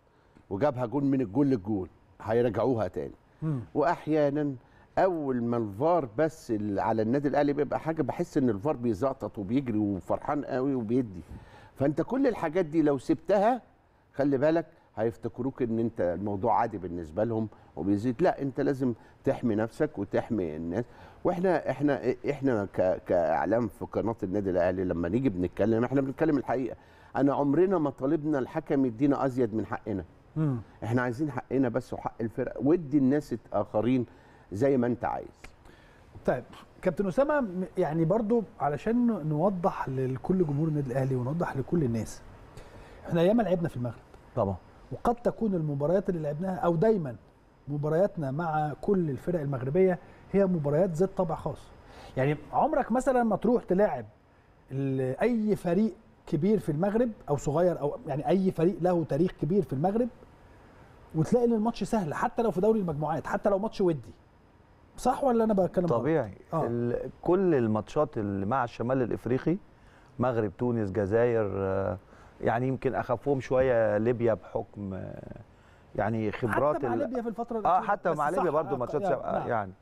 وجابها جون من الجول للجول هيراجعوها تاني مم. واحيانا اول ما الفار بس اللي على النادي الاهلي بيبقى حاجه بحس ان الفار بيزقطط وبيجري وفرحان قوي وبيدي فانت كل الحاجات دي لو سبتها خلي بالك هيفتكروك ان انت الموضوع عادي بالنسبه لهم وبيزيد لا انت لازم تحمي نفسك وتحمي الناس واحنا احنا احنا ك- كاعلام في قناه النادي الاهلي لما نيجي بنتكلم احنا بنتكلم الحقيقه انا عمرنا ما طالبنا الحكم يدينا ازيد من حقنا مم. احنا عايزين حقنا بس وحق الفرقه ودي الناس الاخرين زي ما انت عايز طيب كابتن اسامه م- يعني برضو علشان ن- نوضح لكل جمهور النادي الاهلي ونوضح لكل الناس احنا ياما لعبنا في المغرب طبعا وقد تكون المباريات اللي لعبناها او دايما مبارياتنا مع كل الفرق المغربيه هي مباريات ذات طابع خاص يعني عمرك مثلا ما تروح تلاعب ال- اي فريق كبير في المغرب او صغير او يعني اي فريق له تاريخ كبير في المغرب وتلاقي ان الماتش سهل حتى لو في دوري المجموعات حتى لو ماتش ودي صح ولا انا بتكلم غلط؟ طبيعي آه. ال- كل الماتشات اللي مع الشمال الافريقي مغرب تونس جزائر آه، يعني يمكن اخفهم شويه ليبيا بحكم آه، يعني خبرات حتى مع ال- ليبيا في الفتره اه الأخيرة. حتى بس مع صح، ليبيا برضو آه، ماتشات آه، سابقة نعم. يعني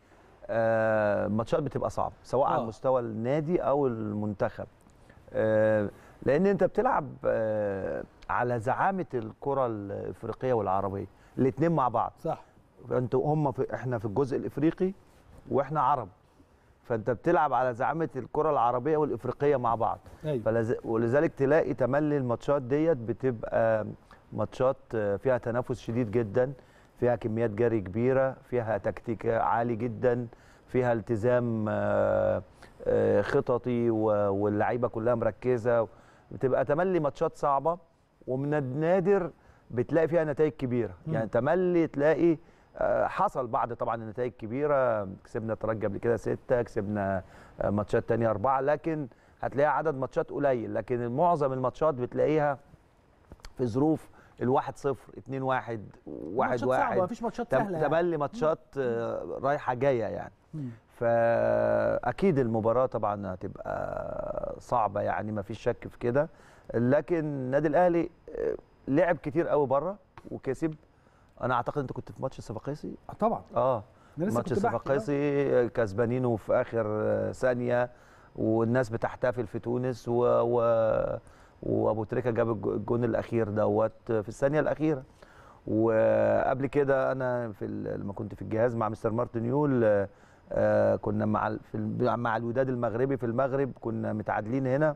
آه ماتشات بتبقى صعبه سواء على آه. مستوى النادي او المنتخب آه لان انت بتلعب آه، على زعامه الكره الافريقيه والعربيه الاثنين مع بعض صح انتوا هم في احنا في الجزء الافريقي واحنا عرب فانت بتلعب على زعامه الكره العربيه والافريقيه مع بعض ايوه فلز... ولذلك تلاقي تملي الماتشات ديت بتبقى ماتشات آه، فيها تنافس شديد جدا فيها كميات جري كبيره فيها تكتيك عالي جدا فيها التزام آه، آه، خططي و- واللعيبه كلها مركزه بتبقى تملي ماتشات صعبه ومن النادر بتلاقي فيها نتائج كبيره يعني تملي تلاقي آه، حصل بعض طبعا النتائج كبيره كسبنا الترجي قبل كده سته كسبنا آه، ماتشات تانية اربعه لكن هتلاقيها عدد ماتشات قليل لكن معظم الماتشات بتلاقيها في ظروف الواحد صفر اتنين واحد واحد ماتشات صعبه واحد مفيش ماتشات تم- سهله يعني. تملي ماتشات آه، رايحه جايه يعني مم. فاكيد المباراه طبعا هتبقى صعبه يعني ما فيش شك في كده لكن النادي الاهلي آه، لعب كتير قوي بره وكسب انا اعتقد انت كنت في ماتش الصفاقسي آه، طبعا اه أنا لسه ماتش كنت بحكي، آه. الصفاقسي كسبانينه في اخر آه، ثانيه والناس بتحتفل في تونس و... و... وابو تريكه جاب الج- الجون الاخير دوت في الثانيه الاخيره وقبل كده انا في ال- لما كنت في الجهاز مع مستر مارتن يول آه، آه، كنا مع ال- في ال- مع الوداد المغربي في المغرب كنا متعادلين هنا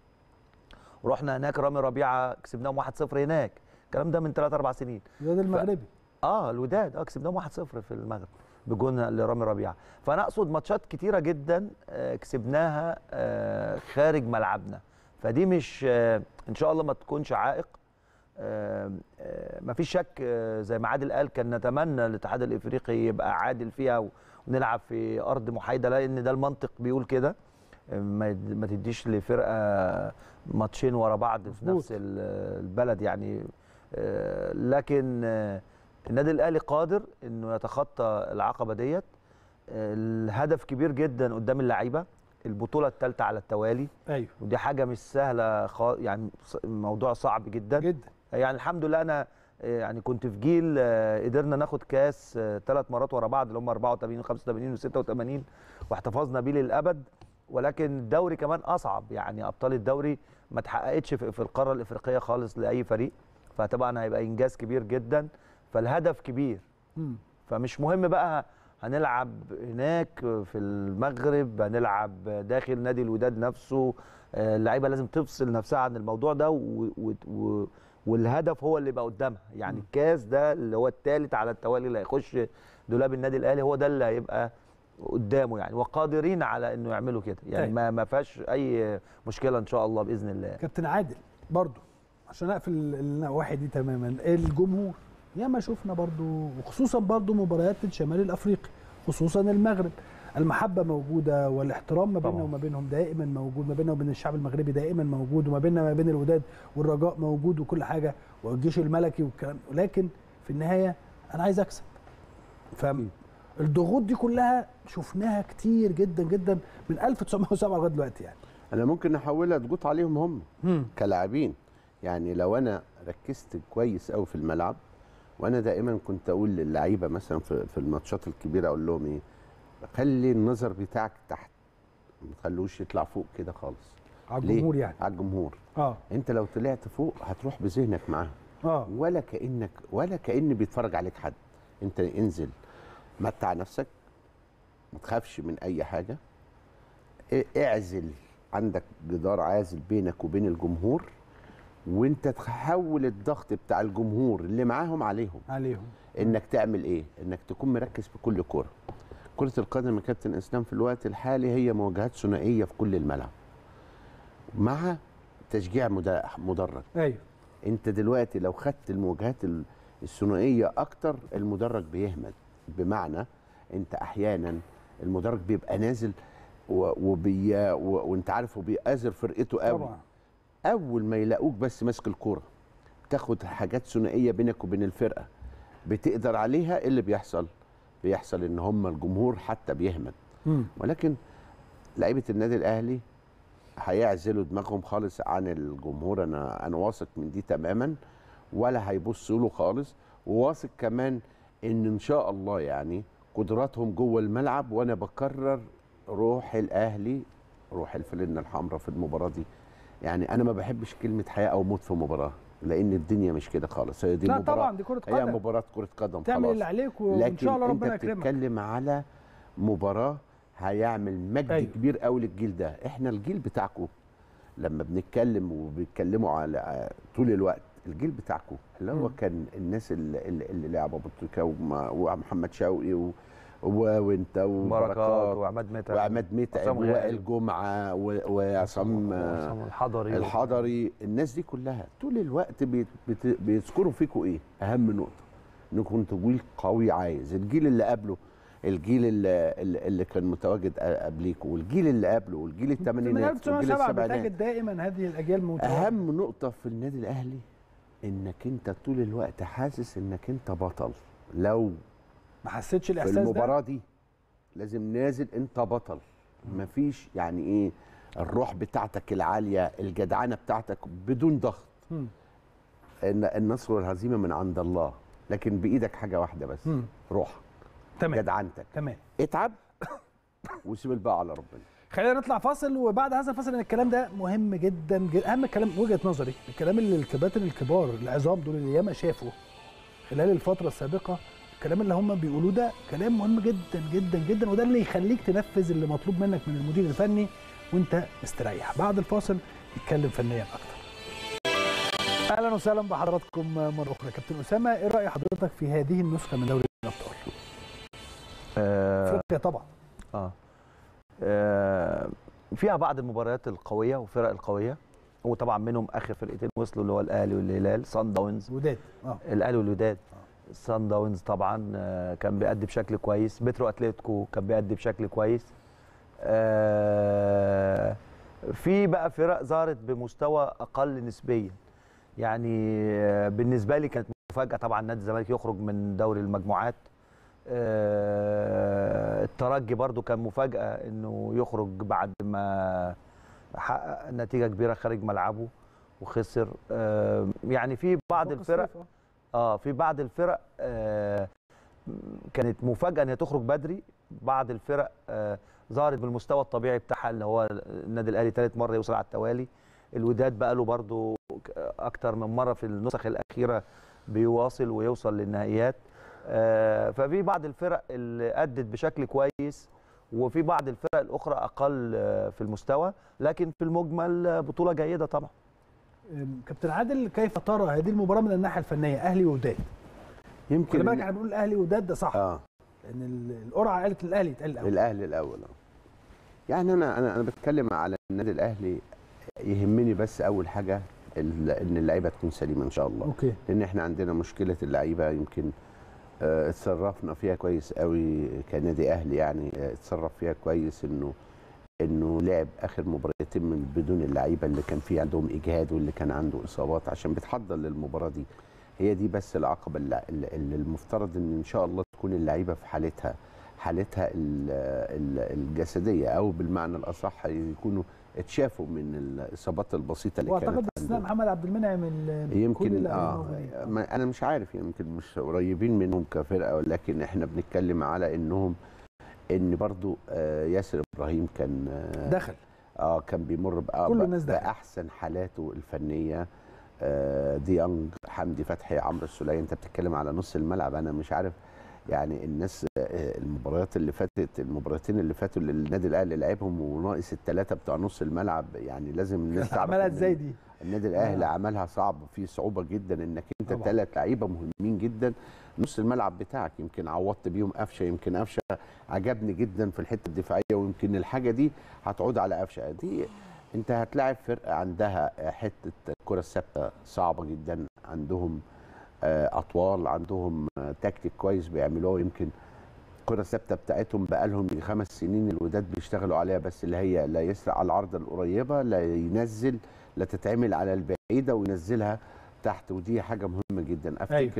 ورحنا هناك رامي ربيعه كسبناهم 1-0 هناك الكلام ده من 3 4 سنين الواد المغربي اه الوداد اه كسبناهم 1-0 في المغرب بجون لرامي ربيعه فانا اقصد ماتشات كتيره جدا آه، كسبناها آه، خارج ملعبنا فدي مش آه، ان شاء الله ما تكونش عائق آه، آه، مفيش شك آه، زي ما عادل قال كان نتمنى الاتحاد الافريقي يبقى عادل فيها و- ونلعب في ارض محايده لان ده المنطق بيقول كده آه، ما يد- ما تديش لفرقه ماتشين ورا بعض في مظبوط. نفس ال- البلد يعني آه، لكن آه، النادي الاهلي قادر انه يتخطى العقبه ديت آه، الهدف كبير جدا قدام اللعيبه البطوله الثالثه على التوالي ايوه ودي حاجه مش سهله خا... يعني ص- موضوع صعب جدا جدا يعني الحمد لله انا آه، يعني كنت في جيل آه، قدرنا ناخد كاس ثلاث مرات ورا بعض اللي هم 84 و85 و86 واحتفظنا بيه للابد ولكن الدوري كمان اصعب يعني ابطال الدوري ما اتحققتش في في القاره الافريقيه خالص لاي فريق فطبعا هيبقى انجاز كبير جدا فالهدف كبير مم. فمش مهم بقى هنلعب هناك في المغرب هنلعب داخل نادي الوداد نفسه آه، اللعيبه لازم تفصل نفسها عن الموضوع ده و و و والهدف هو اللي يبقى قدامها يعني الكاس ده اللي هو الثالث على التوالي اللي هيخش دولاب النادي الاهلي هو ده اللي هيبقى قدامه يعني وقادرين على انه يعملوا كده يعني طيب. ما ما فيهاش اي مشكله ان شاء الله باذن الله كابتن عادل برضو عشان اقفل النواحي دي تماما الجمهور ياما شفنا برضو وخصوصا برضو مباريات الشمال الافريقي خصوصا المغرب المحبه موجوده والاحترام ما بيننا طبعاً. وما بينهم دائما موجود ما بيننا وبين الشعب المغربي دائما موجود وما بيننا وما بين الوداد والرجاء موجود وكل حاجه والجيش الملكي والكلام ولكن في النهايه انا عايز اكسب فالضغوط دي كلها شفناها كتير جدا جدا من 1907 لغايه دلوقتي يعني انا ممكن احولها ضغوط عليهم هم مم. كلاعبين يعني لو انا ركزت كويس قوي في الملعب وانا دائما كنت اقول للعيبه مثلا في, في الماتشات الكبيره اقول لهم ايه خلي النظر بتاعك تحت ما تخلوش يطلع فوق كده خالص على ليه؟ الجمهور يعني على الجمهور اه انت لو طلعت فوق هتروح بذهنك معاهم اه ولا كانك ولا كان بيتفرج عليك حد انت انزل متع نفسك ما تخافش من اي حاجه ا- اعزل عندك جدار عازل بينك وبين الجمهور وانت تحول الضغط بتاع الجمهور اللي معاهم عليهم عليهم انك تعمل ايه انك تكون مركز في كل كوره كره القدم يا كابتن اسلام في الوقت الحالي هي مواجهات ثنائيه في كل الملعب مع تشجيع مد- مدرج ايوه انت دلوقتي لو خدت المواجهات ال- الثنائيه اكتر المدرج بيهمد بمعنى انت احيانا المدرج بيبقى نازل و- وبي و- وانت عارف وبيأذر فرقته قوي طبعا اول ما يلاقوك بس ماسك الكوره تاخد حاجات ثنائيه بينك وبين الفرقه بتقدر عليها ايه اللي بيحصل بيحصل ان هم الجمهور حتى بيهمد مم. ولكن لعيبه النادي الاهلي هيعزلوا دماغهم خالص عن الجمهور انا انا واثق من دي تماما ولا هيبصوا له خالص وواثق كمان ان ان شاء الله يعني قدراتهم جوه الملعب وانا بكرر روح الاهلي روح الفلنه الحمراء في المباراه دي يعني انا ما بحبش كلمه حياه او موت في مباراه لان الدنيا مش كده خالص هي دي لا مباراه طبعا دي كره هي قدم مباراه كره قدم تعمل خلاص اللي عليك وان لكن شاء الله انت ربنا يكرمك بتتكلم على مباراه هيعمل مجد أيوة. أيوه. كبير قوي للجيل ده احنا الجيل بتاعكم لما بنتكلم وبيتكلموا على طول الوقت الجيل بتاعكم اللي هو مم. كان الناس اللي, اللي اللي لعبوا ابو تريكه وما- ومحمد شوقي و... و... وانت بركات وبركات وعماد متعب وعماد متعب عصام غالي. ووائل جمعه و... وعصام عصام الحضري الحضري الناس دي كلها طول الوقت بيت بت بيذكروا فيكم ايه اهم نقطه انكم انتوا جيل قوي عايز الجيل اللي قبله الجيل اللي, اللي اللي كان متواجد قبليكم والجيل اللي قبله والجيل من الثمانينات والجيل 1907 السبعينات بتجد دائما هذه الاجيال متواجدة. اهم نقطه في النادي الاهلي انك انت طول الوقت حاسس انك انت بطل لو ما حسيتش في الاحساس ده المباراه دي لازم نازل انت بطل مفيش يعني ايه الروح بتاعتك العاليه الجدعنه بتاعتك بدون ضغط مم. ان النصر والهزيمه من عند الله لكن بايدك حاجه واحده بس مم. روح تمام جدعنتك تمام اتعب وسيب الباقي على ربنا خلينا نطلع فاصل وبعد هذا الفاصل ان الكلام ده مهم جدا, جدا اهم كلام وجهه نظري الكلام اللي الكباتن الكبار العظام دول اللي ياما شافوا خلال الفتره السابقه الكلام اللي هم بيقولوه ده كلام مهم جدا جدا جدا وده اللي يخليك تنفذ اللي مطلوب منك من المدير الفني وانت مستريح بعد الفاصل نتكلم فنيا اكتر اهلا وسهلا بحضراتكم مره اخرى كابتن اسامه ايه راي حضرتك في هذه النسخه من دوري الابطال آه افريقيا طبعا اه آه، فيها بعض المباريات القويه والفرق القويه وطبعا منهم اخر فرقتين وصلوا اللي هو الاهلي والهلال صن داونز وداد اه الاهلي والوداد صن داونز طبعا آه، كان بيأدي بشكل كويس بترو اتلتيكو كان بيأدي بشكل كويس آه، في بقى فرق ظهرت بمستوى اقل نسبيا يعني آه، بالنسبه لي كانت مفاجاه طبعا نادي الزمالك يخرج من دوري المجموعات آه، الترجي برضو كان مفاجاه انه يخرج بعد ما حقق نتيجه كبيره خارج ملعبه وخسر آه، يعني في بعض فوق الفرق الصيف، آه. اه في بعض الفرق آه كانت مفاجاه ان هي تخرج بدري بعض الفرق آه ظهرت بالمستوى الطبيعي بتاعها اللي هو النادي الاهلي ثالث مره يوصل على التوالي الوداد بقى له برضو اكتر من مره في النسخ الاخيره بيواصل ويوصل للنهائيات آه ففي بعض الفرق اللي ادت بشكل كويس وفي بعض الفرق الاخرى اقل آه، في المستوى لكن في المجمل آه، بطوله جيده طبعا أم، كابتن عادل كيف ترى هذه المباراه من الناحيه الفنيه اهلي ووداد خلي يمكن بالك احنا بنقول الاهلي ووداد ده صح اه لان ال- القرعه قالت الاهلي يتقال الاول الاهلي الاول آه. يعني انا انا انا بتكلم على النادي الاهلي يهمني بس اول حاجه ال- ان اللعيبه تكون سليمه ان شاء الله اوكي لان احنا عندنا مشكله اللعيبه يمكن آه، اتصرفنا فيها كويس قوي كنادي اهلي يعني آه، اتصرف فيها كويس انه انه لعب اخر مباراتين من بدون اللعيبه اللي كان في عندهم اجهاد واللي كان عنده اصابات عشان بتحضر للمباراه دي هي دي بس العقبه اللي, اللي المفترض ان ان شاء الله تكون اللعيبه في حالتها حالتها ال- ال- الجسديه او بالمعنى الاصح يكونوا اتشافوا من الاصابات البسيطه اللي كانت واعتقد عندهم باستثناء محمد عبد المنعم ال- كل يمكن اللاعبين اه موجودين. ما انا مش عارف يمكن مش قريبين منهم كفرقه ولكن احنا بنتكلم على انهم ان برضو آه ياسر ابراهيم كان آه دخل اه كان بيمر بقى كل بقى الناس دخل. باحسن حالاته الفنيه آه ديانج حمدي فتحي عمرو السوليه انت بتتكلم على نص الملعب انا مش عارف يعني الناس آه، المباريات اللي فاتت المباراتين اللي فاتوا اللي النادي الاهلي لعبهم وناقص الثلاثه بتوع نص الملعب يعني لازم الناس تعرف عملها إن ازاي دي النادي الاهلي آه. عملها صعب في صعوبه جدا انك انت طبعا. ثلاث لعيبه مهمين جدا نص الملعب بتاعك يمكن عوضت بيهم قفشه يمكن قفشه عجبني جدا في الحته الدفاعيه ويمكن الحاجه دي هتعود على قفشه دي انت هتلاعب فرقه عندها حته الكره الثابته صعبه جدا عندهم آه، اطوال عندهم آه، تكتيك كويس بيعملوه يمكن الكره الثابته بتاعتهم بقالهم يجي خمس سنين الوداد بيشتغلوا عليها بس اللي هي لا يسرع على العارضه القريبه لا ينزل لا تتعمل على البعيده وينزلها تحت ودي حاجه مهمه جدا افتكر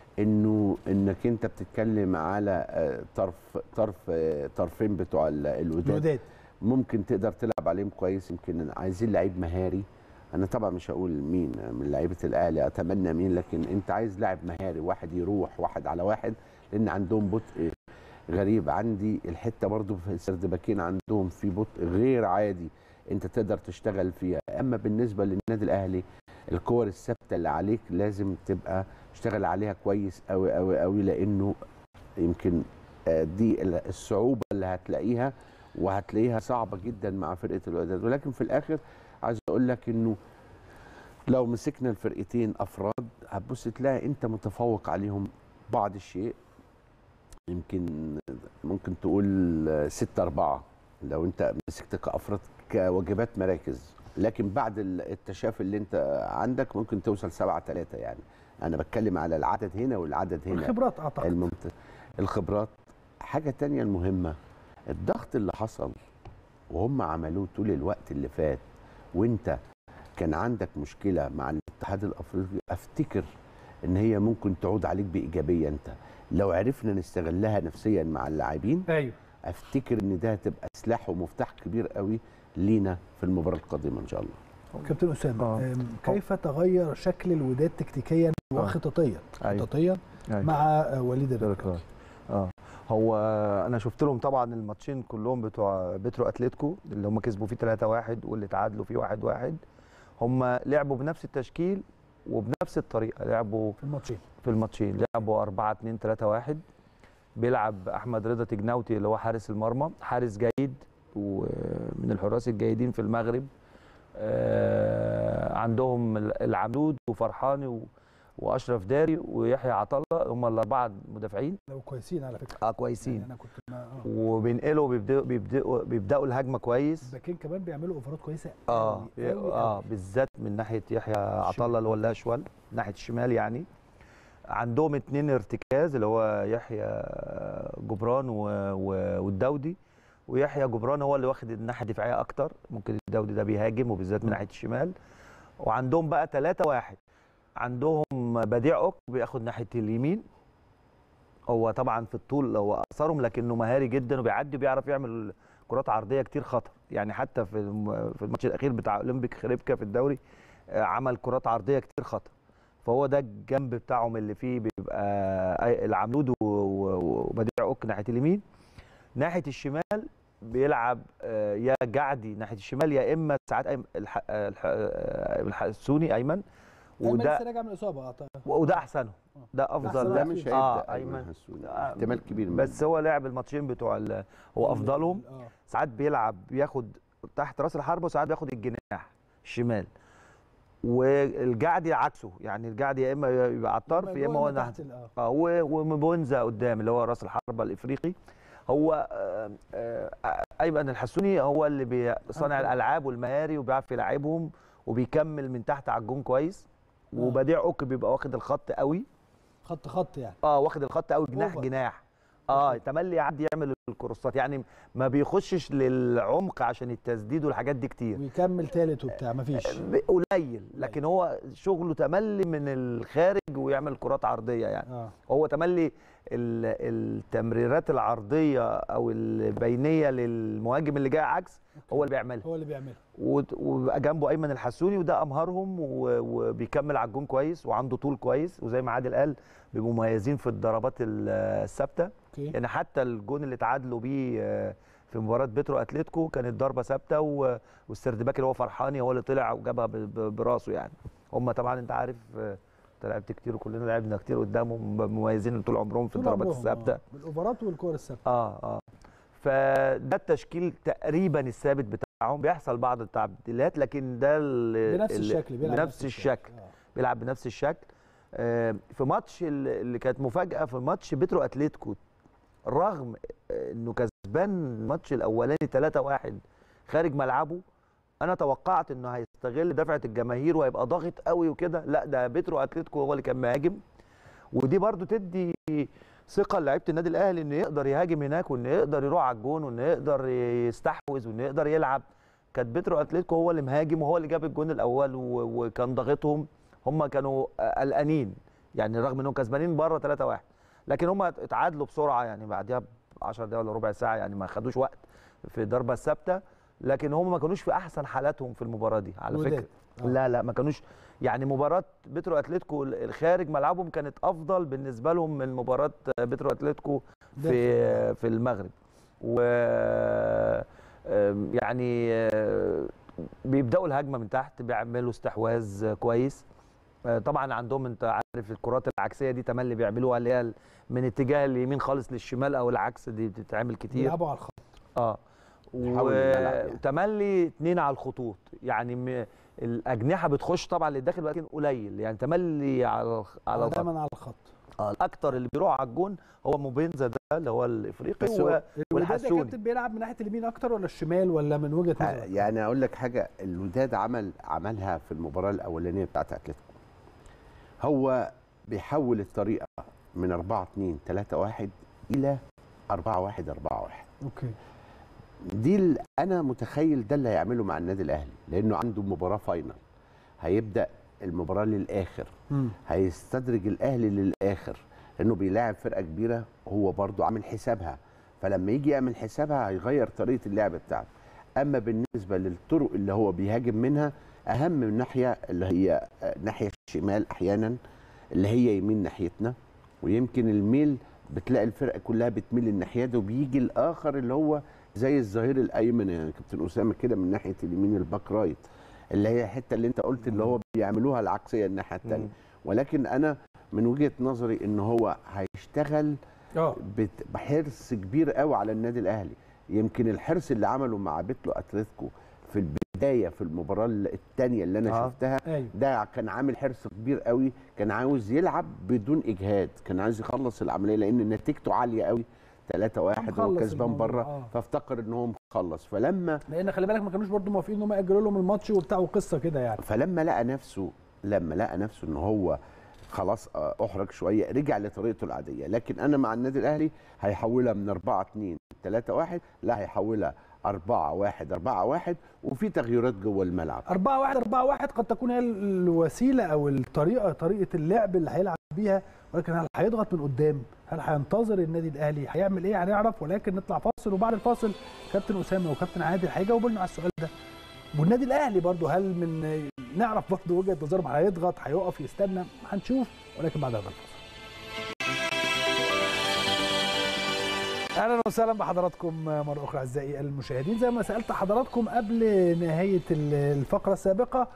انه انك انت بتتكلم على آه، طرف طرف آه، طرفين بتوع ال- الوداد الوداد ممكن تقدر تلعب عليهم كويس يمكن عايزين لعيب مهاري انا طبعا مش هقول مين من لعيبه الاهلي اتمنى مين لكن انت عايز لاعب مهاري واحد يروح واحد على واحد لان عندهم بطء غريب عندي الحته برضو في السردباكين عندهم في بطء غير عادي انت تقدر تشتغل فيها اما بالنسبه للنادي الاهلي الكور الثابته اللي عليك لازم تبقى تشتغل عليها كويس قوي قوي قوي لانه يمكن آه، دي ال- الصعوبه اللي هتلاقيها وهتلاقيها صعبه جدا مع فرقه الوداد ولكن في الاخر عايز اقول لك انه لو مسكنا الفرقتين افراد هتبص تلاقي انت متفوق عليهم بعض الشيء يمكن ممكن تقول ستة أربعة لو أنت مسكت كأفراد كواجبات مراكز لكن بعد ال- التشافي اللي أنت عندك ممكن توصل سبعة ثلاثة يعني أنا بتكلم على العدد هنا والعدد هنا الخبرات اعتقد الممت... الخبرات حاجة تانية المهمة الضغط اللي حصل وهم عملوه طول الوقت اللي فات وانت كان عندك مشكلة مع الاتحاد الأفريقي أفتكر إن هي ممكن تعود عليك بإيجابية أنت لو عرفنا نستغلها نفسيا مع اللاعبين ايوه أفتكر إن ده هتبقى سلاح ومفتاح كبير قوي لينا في المباراة القادمة إن شاء الله كابتن اسامه آه. أم، كيف تغير شكل الوداد تكتيكيا وخططيا أيوة. خططيا أيوة. مع آه، وليد الركراكي الركراكي. اه هو انا شفت لهم طبعا الماتشين كلهم بتوع بترو اتلتيكو اللي هم كسبوا فيه 3-1 واللي تعادلوا فيه 1-1 هم لعبوا بنفس التشكيل وبنفس الطريقه لعبوا في الماتشين في الماتشين لعبوا 4 2 3 1 بيلعب احمد رضا تجناوتي اللي هو حارس المرمى حارس جيد ومن الحراس الجيدين في المغرب آه، عندهم العمود وفرحاني و- واشرف داري ويحيى عطله هم الاربعه مدافعين لو كويسين على فكره اه كويسين يعني انا كنت ما آه. وبينقلوا بيبداوا بيبداوا بيبداوا الهجمه كويس الباكين كمان بيعملوا اوفرات كويسه اه أوي، أوي، اه أوي. بالذات من ناحيه يحيى عطله اللي هو الاشول ناحيه الشمال يعني عندهم اتنين ارتكاز اللي هو يحيى جبران و... و... والدودي ويحيى جبران هو اللي واخد الناحيه الدفاعيه اكتر ممكن الدودي ده بيهاجم وبالذات من ناحيه الشمال وعندهم بقى ثلاثة واحد عندهم بديع اوك بياخد ناحيه اليمين هو طبعا في الطول هو اثرهم لكنه مهاري جدا وبيعدي وبيعرف يعمل كرات عرضيه كتير خطر يعني حتى في الم- في الماتش الاخير بتاع اولمبيك خريبكا في الدوري آه، عمل كرات عرضيه كتير خطر فهو ده الجنب بتاعهم اللي فيه بيبقى أي- العمود و- و- وبديع اوك ناحيه اليمين ناحيه الشمال بيلعب آه، يا جعدي ناحيه الشمال يا اما ساعات أيمن الح... الح... الح... السوني ايمن ايمن وده لسه راجع من الاصابه أعتقد. وده احسنهم ده أحسن افضل واحد ده لا، مش في- هيبدا اه ايمن ايمن حسوني آه، احتمال كبير منه. بس هو لعب الماتشين بتوع ال- هو افضلهم آه. ساعات بيلعب بياخد تحت راس الحربه وساعات بياخد الجناح الشمال والجعدي عكسه يعني الجعدي يا اما يبقى على الطرف يا اما هو ناحيه تحت ال- آه. اه و- ومبونزا قدام اللي هو راس الحربه الافريقي هو آه، آه، ايمن الحسوني هو اللي بي- صانع أنت- الالعاب والمهاري وبيعرف يلعبهم وبيكمل من تحت على الجون كويس آه. وبديع اوك بيبقى واخد الخط قوي خط خط يعني اه واخد الخط قوي جناح أوفر. جناح اه تملي يعدي يعمل الكروسات يعني ما بيخشش للعمق عشان التسديد والحاجات دي كتير ويكمل تالت وبتاع مفيش ب- قليل لكن هو شغله تملي من الخارج ويعمل كرات عرضيه يعني اه هو تملي ال- التمريرات العرضيه او البينيه للمهاجم اللي جاي عكس هو اللي بيعملها هو اللي بيعملها وت- وبقى جنبه ايمن الحسوني وده امهرهم و- وبيكمل على الجون كويس وعنده طول كويس وزي ما عادل قال بيبقوا مميزين في الضربات ال- الثابته اوكي يعني حتى الجون اللي تعادلوا بيه آه، في مباراه بيترو اتلتيكو كانت ضربه ثابته و- والسردباك اللي هو فرحاني هو اللي طلع وجابها ب- ب- براسه يعني هم طبعا انت عارف آه، انت لعبت كتير وكلنا لعبنا كتير قدامهم مميزين طول عمرهم في طول الضربات عمرهم، الثابته آه. بالاوفرات والكور الثابته اه اه فده التشكيل تقريبا الثابت بتاعهم بيحصل بعض التعديلات لكن ده ال- بنفس ال- الشكل بيلعب بنفس الشكل آه. بيلعب بنفس الشكل آه، في ماتش ال- اللي كانت مفاجاه في ماتش بيترو اتلتيكو رغم انه كسبان الماتش الاولاني 3-1 خارج ملعبه انا توقعت انه هيستغل دفعه الجماهير وهيبقى ضاغط قوي وكده لا ده بيترو اتلتيكو هو اللي كان مهاجم ودي برضو تدي ثقه لعيبه النادي الاهلي انه يقدر يهاجم هناك وانه يقدر يروح على الجون وانه يقدر يستحوذ وانه يقدر يلعب كانت بيترو اتلتيكو هو اللي مهاجم وهو اللي جاب الجون الاول و- وكان ضاغطهم هم كانوا قلقانين يعني رغم انهم كسبانين بره 3-1 لكن هم اتعادلوا بسرعه يعني بعدها ب 10 دقايق ولا ربع ساعه يعني ما خدوش وقت في الضربه الثابته لكن هم ما كانوش في احسن حالاتهم في المباراه دي على الوداد. فكره آه. لا لا ما كانوش يعني مباراه بيترو اتلتيكو الخارج ملعبهم كانت افضل بالنسبه لهم من مباراه بيترو اتلتيكو في في المغرب و آم، يعني آه، بيبداوا الهجمه من تحت بيعملوا استحواذ آه، كويس آه، طبعا عندهم انت عارف الكرات العكسيه دي تملي بيعملوها اللي هي من اتجاه اليمين خالص للشمال او العكس دي بتتعمل كتير بيلعبوا على الخط اه بيحاول الملعب يعني. وتملي اتنين على الخطوط يعني م... الاجنحه بتخش طبعا للداخل ولكن قليل يعني تملي على الخ- على الخط دايما على الخط آه، الاكتر اللي بيروح على الجون هو موبينزا ده اللي هو الافريقي بس و... هو- الوداد يا والحسوني كابتن بيلعب من ناحيه اليمين اكتر ولا الشمال ولا من وجهه آه، نظرك؟ يعني اقول لك حاجه الوداد عمل عملها في المباراه الاولانيه بتاعت اتلتيكو هو بيحول الطريقه من 4 2 3 1 الى 4 1 4 1 اوكي دي ال- انا متخيل ده اللي هيعمله مع النادي الاهلي لانه عنده مباراه فاينل هيبدا المباراه للاخر مم. هيستدرج الاهلي للاخر لانه بيلاعب فرقه كبيره هو برضو عامل حسابها فلما يجي يعمل حسابها هيغير طريقه اللعب بتاعته اما بالنسبه للطرق اللي هو بيهاجم منها اهم من ناحيه اللي هي آه، ناحيه الشمال احيانا اللي هي يمين ناحيتنا ويمكن الميل بتلاقي الفرقه كلها بتميل الناحيه دي وبيجي الاخر اللي هو زي الظهير الايمن يعني كابتن اسامه كده من ناحيه اليمين الباك رايت اللي هي الحته اللي انت قلت اللي هو بيعملوها العكسيه الناحيه الثانيه مم. ولكن انا من وجهه نظري ان هو هيشتغل اه بت- بحرص كبير قوي على النادي الاهلي يمكن الحرص اللي عمله مع بيتلو اتلتيكو في البدايه في المباراه الثانيه اللي انا آه. آه. شفتها ايوه ده كان عامل حرص كبير قوي كان عاوز يلعب بدون اجهاد كان عايز يخلص العمليه لان نتيجته عاليه قوي 3 1 مخلص وهو كسبان الموضوع، بره آه. فافتكر ان هو مخلص فلما لان خلي بالك ما كانوش برضو موافقين ان هم ياجلوا لهم الماتش وبتاع وقصه كده يعني فلما لقى نفسه لما لقى نفسه ان هو خلاص آه، احرج شويه رجع لطريقته العاديه لكن انا مع النادي الاهلي هيحولها من 4 2 3 1 لا هيحولها 4 1 4 1 وفي تغييرات جوه الملعب 4 1 4 1 قد تكون هي الوسيله او الطريقه طريقه اللعب اللي هيلعب بيها ولكن هل هيضغط من قدام؟ هل هينتظر النادي الاهلي؟ هيعمل ايه؟ هنعرف ولكن نطلع فاصل وبعد الفاصل كابتن اسامه وكابتن عادل هيجاوبوا لنا على السؤال ده. والنادي الاهلي برضو هل من نعرف برضو وجهه نظرهم هيضغط هيقف يستنى هنشوف ولكن بعد هذا الفاصل. اهلا وسهلا بحضراتكم مره اخرى اعزائي المشاهدين زي ما سالت حضراتكم قبل نهايه الفقره السابقه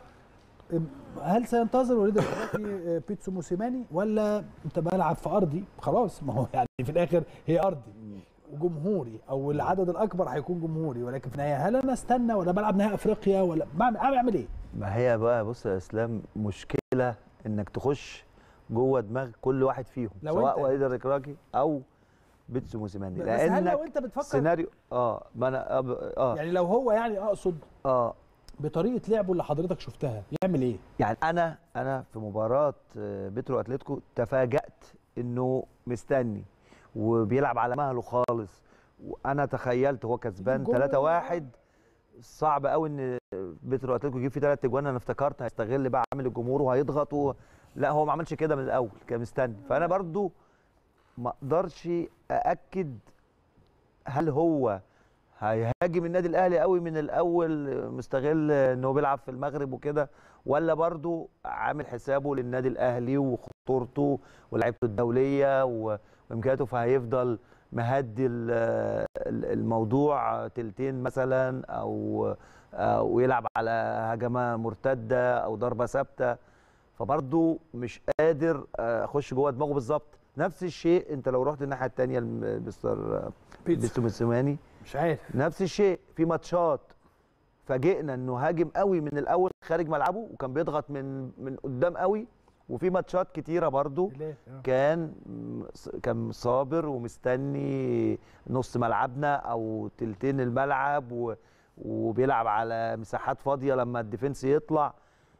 هل سينتظر وليد الحراتي بيتسو موسيماني ولا انت بلعب في ارضي خلاص ما هو يعني في الاخر هي ارضي وجمهوري او العدد الاكبر هيكون جمهوري ولكن في النهايه هل انا استنى ولا بلعب نهائي افريقيا ولا بعمل اعمل ايه؟ ما هي بقى بص يا اسلام مشكله انك تخش جوه دماغ كل واحد فيهم لو سواء أنت- وليد الركراكي او بيتسو موسيماني بس هل لو لانك انت بتفكر سيناريو اه ما انا اه, آه, يعني لو هو يعني اقصد آه بطريقه لعبه اللي حضرتك شفتها يعمل ايه؟ يعني انا انا في مباراه آه، بيترو اتلتيكو تفاجات انه مستني وبيلعب على مهله خالص وانا تخيلت هو كسبان جول. 3 1 صعب قوي ان بيترو اتلتيكو يجيب فيه ثلاث اجوان انا افتكرت هيستغل بقى عامل الجمهور وهيضغط و... لا هو ما عملش كده من الاول كان مستني فانا برضو ما اقدرش ااكد هل هو هيهاجم النادي الاهلي قوي من الاول مستغل ان هو بيلعب في المغرب وكده ولا برضو عامل حسابه للنادي الاهلي وخطورته ولعيبته الدوليه و- وامكانياته فهيفضل مهدي ال- ال- الموضوع تلتين مثلا او او يلعب على هجمه مرتده او ضربه ثابته فبرضو مش قادر اخش جوه دماغه بالظبط نفس الشيء انت لو رحت الناحيه الثانيه مستر بيتسو بيستو موسيماني مش عارف نفس الشيء في ماتشات فاجئنا انه هاجم قوي من الاول خارج ملعبه وكان بيضغط من من قدام قوي وفي ماتشات كتيره برضو ليه؟ آه. كان كان صابر ومستني نص ملعبنا او تلتين الملعب و وبيلعب على مساحات فاضيه لما الديفنس يطلع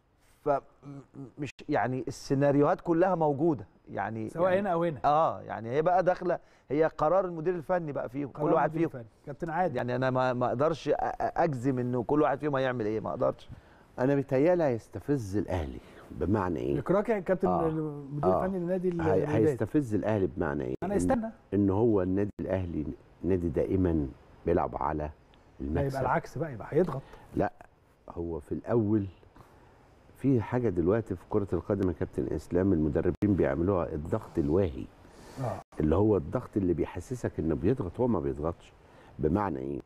فمش يعني السيناريوهات كلها موجوده يعني سواء يعني هنا او هنا اه يعني هي بقى داخله هي قرار المدير الفني بقى فيهم كل قرار واحد مدير فيهم فني. كابتن عادل يعني انا ما ما اقدرش أ- أ- اجزم انه كل واحد فيهم هيعمل ايه ما اقدرش انا بيتهيألي هيستفز الاهلي بمعنى ايه الكراكي كابتن آه. المدير آه. الفني لنادي هي- الوداد هيستفز الاهلي بمعنى ايه انا إن- استنى ان هو النادي الاهلي نادي دائما بيلعب على لا المكسب يبقى العكس بقى يبقى هيضغط هو في الاول في حاجه دلوقتي في كره القدم يا كابتن اسلام المدربين بيعملوها الضغط الواهي اه اللي هو الضغط اللي بيحسسك انه بيضغط هو ما بيضغطش بمعنى ايه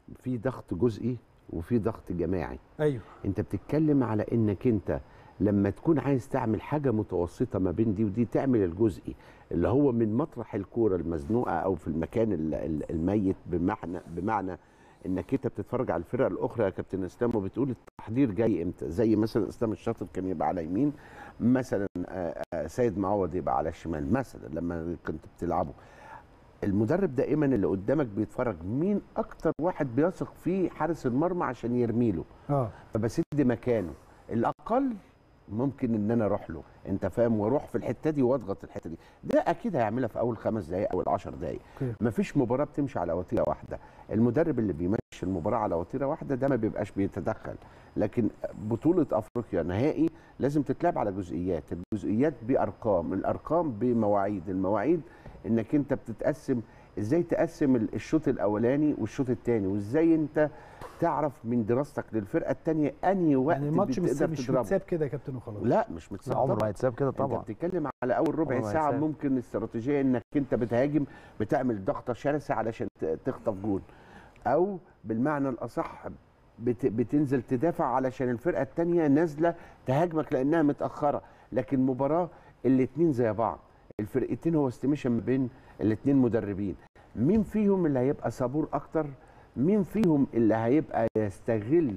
في ضغط جزئي وفي ضغط جماعي ايوه انت بتتكلم على انك انت لما تكون عايز تعمل حاجه متوسطه ما بين دي ودي تعمل الجزئي اللي هو من مطرح الكوره المزنوقه او في المكان ال- ال- الميت بمعنى بمعنى انك انت بتتفرج على الفرقه الاخرى يا كابتن اسلام وبتقول التحضير جاي امتى زي مثلا اسلام الشاطر كان يبقى على يمين مثلا آه، آه، سيد معوض يبقى على الشمال مثلا لما كنت بتلعبوا المدرب دائما اللي قدامك بيتفرج مين اكتر واحد بيثق فيه حارس المرمى عشان يرميله اه فبسد مكانه الاقل ممكن ان انا اروح له انت فاهم واروح في الحته دي واضغط الحته دي ده اكيد هيعملها في اول خمس دقائق او العشر دقائق أوكي. مفيش مباراه بتمشي على وتيره واحده المدرب اللي بيمشي المباراه على وتيره واحده ده ما بيبقاش بيتدخل لكن بطوله افريقيا نهائي لازم تتلعب على جزئيات الجزئيات بارقام الارقام بمواعيد المواعيد انك انت بتتقسم ازاي تقسم الشوط الاولاني والشوط الثاني وازاي انت تعرف من دراستك للفرقه الثانيه انهي وقت يعني الماتش مش بتقدر مش تضربه. متساب كده يا كابتن وخلاص لا مش متساب عمره طبعاً. ما هيتساب كده طبعا انت بتتكلم على اول ربع عمره ما ساعه هيتساب. ممكن استراتيجيه انك انت بتهاجم بتعمل ضغطه شرسه علشان ت- تخطف جول او بالمعنى الاصح بت بتنزل تدافع علشان الفرقه الثانيه نازله تهاجمك لانها متاخره لكن مباراه الاثنين زي بعض الفرقتين هو استيميشن ما بين الاثنين مدربين مين فيهم اللي هيبقى صبور اكتر مين فيهم اللي هيبقى يستغل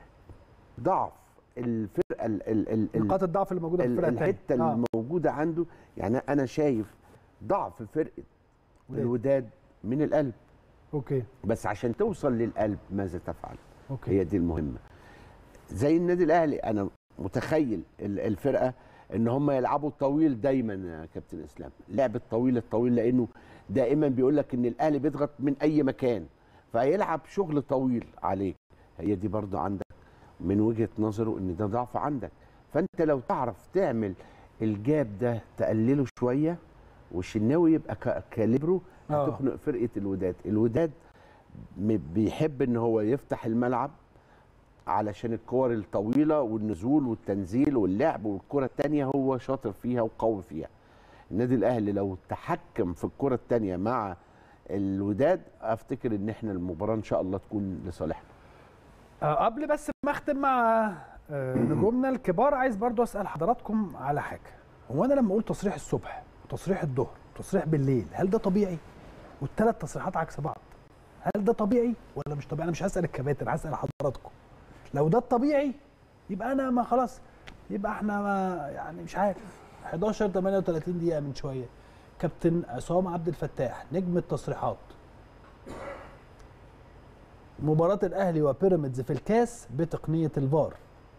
ضعف الفرقه ال ال ال ال- نقاط الضعف اللي موجوده في ال- الفرقه الثانيه الحته الموجوده عنده يعني انا شايف ضعف فرقه وداد. الوداد من القلب اوكي بس عشان توصل للقلب ماذا تفعل اوكي هي دي المهمه زي النادي الاهلي انا متخيل ال- الفرقه ان هم يلعبوا الطويل دايما يا كابتن اسلام لعب الطويل الطويل لانه دائما بيقول لك ان الاهلي بيضغط من اي مكان فيلعب شغل طويل عليك هي دي برضو عندك من وجهه نظره ان ده ضعف عندك فانت لو تعرف تعمل الجاب ده تقلله شويه والشناوي يبقى ك- كاليبرو آه. هتخنق فرقه الوداد الوداد م- بيحب ان هو يفتح الملعب علشان الكور الطويله والنزول والتنزيل واللعب والكره الثانيه هو شاطر فيها وقوي فيها النادي الاهلي لو تحكم في الكره الثانيه مع الوداد افتكر ان احنا المباراه ان شاء الله تكون لصالحنا آه قبل بس ما اختم مع آه نجومنا الكبار عايز برضو اسال حضراتكم على حاجه هو انا لما اقول تصريح الصبح وتصريح الظهر وتصريح بالليل هل ده طبيعي والثلاث تصريحات عكس بعض هل ده طبيعي ولا مش طبيعي انا مش هسال الكباتن هسال حضراتكم لو ده الطبيعي يبقى انا ما خلاص يبقى احنا ما يعني مش عارف 11 38 دقيقه من شويه كابتن عصام عبد الفتاح نجم التصريحات مباراة الأهلي وبيراميدز في الكاس بتقنية الفار.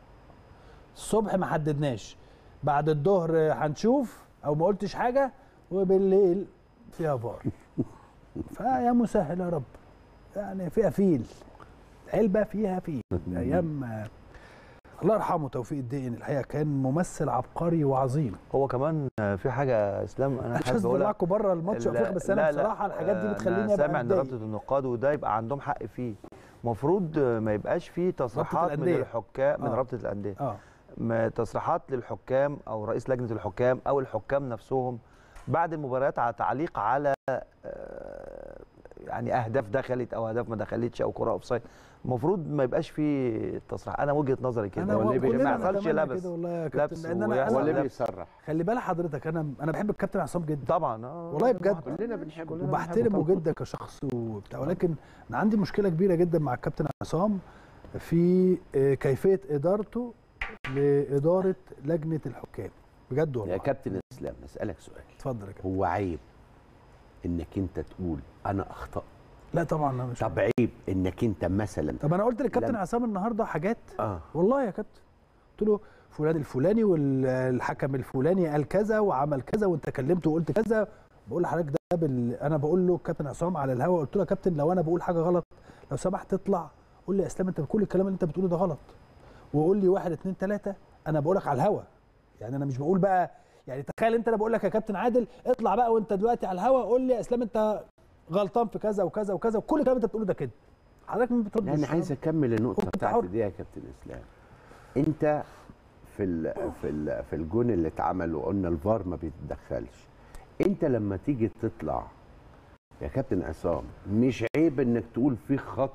الصبح ما حددناش بعد الظهر هنشوف أو ما قلتش حاجة وبالليل فيها فار. فيا مسهل يا رب. يعني فيها فيل. علبة فيها فيل. أيام آه، الله يرحمه توفيق الدقن الحقيقة كان ممثل عبقري وعظيم. هو كمان في حاجه اسلام انا مش حابب عايز اقولها اطلعكم بره الماتش لا- وافريقيا بس انا لا- لا. بصراحة الحاجات دي آه، بتخليني انا ابقى سامع ان متضايق. رابطه النقاد وده يبقى عندهم حق فيه المفروض ما يبقاش فيه تصريحات من الأندية. الحكام من آه. رابطه الانديه اه ما تصريحات للحكام او رئيس لجنه الحكام او الحكام نفسهم بعد المباريات على تعليق على آه، يعني اهداف دخلت او اهداف ما دخلتش او كره اوفسايد المفروض ما يبقاش فيه تصريح انا وجهه نظري كده انا هو اللي كلنا بي- ما يحصلش نتمنى لبس كده والله يا كابتن لبس لان انا ويحصل هو أنا اللي لبس. بيصرح خلي بال حضرتك انا انا بحب الكابتن عصام جدا طبعا آه، والله بجد. كلنا بنحبه. كلنا وبحترمه بنحبه جدا كشخص وبتاع ولكن انا عندي مشكله كبيره جدا مع الكابتن عصام في آه، كيفيه ادارته لاداره لجنه الحكام بجد والله يا كابتن اسلام اسالك سؤال اتفضل يا كابتن هو عيب انك انت تقول انا اخطات لا طبعا انا مش طب عيب انك انت مثلا طب انا قلت للكابتن لم- عصام النهارده حاجات اه والله يا كابتن قلت له فلان الفلاني والحكم الفلاني قال كذا وعمل كذا وانت كلمته وقلت كذا بقول لحضرتك ده بال... انا بقول له كابتن عصام على الهوا قلت له يا كابتن لو انا بقول حاجه غلط لو سمحت اطلع قول لي يا اسلام انت كل الكلام اللي انت بتقوله ده غلط وقول لي واحد اتنين تلاته انا بقول لك على الهوا يعني انا مش بقول بقى يعني تخيل انت انا بقول لك يا كابتن عادل اطلع بقى وانت دلوقتي على الهوا قول لي يا اسلام انت غلطان في كذا وكذا وكذا وكل الكلام اللي انت بتقوله ده كده حضرتك ما بتردش لا انا عايز اكمل النقطه وأنت بتاعتي حر. دي يا كابتن اسلام انت في ال في ال في الجون اللي اتعمل وقلنا الفار ما بيتدخلش انت لما تيجي تطلع يا كابتن عصام مش عيب انك تقول في خطا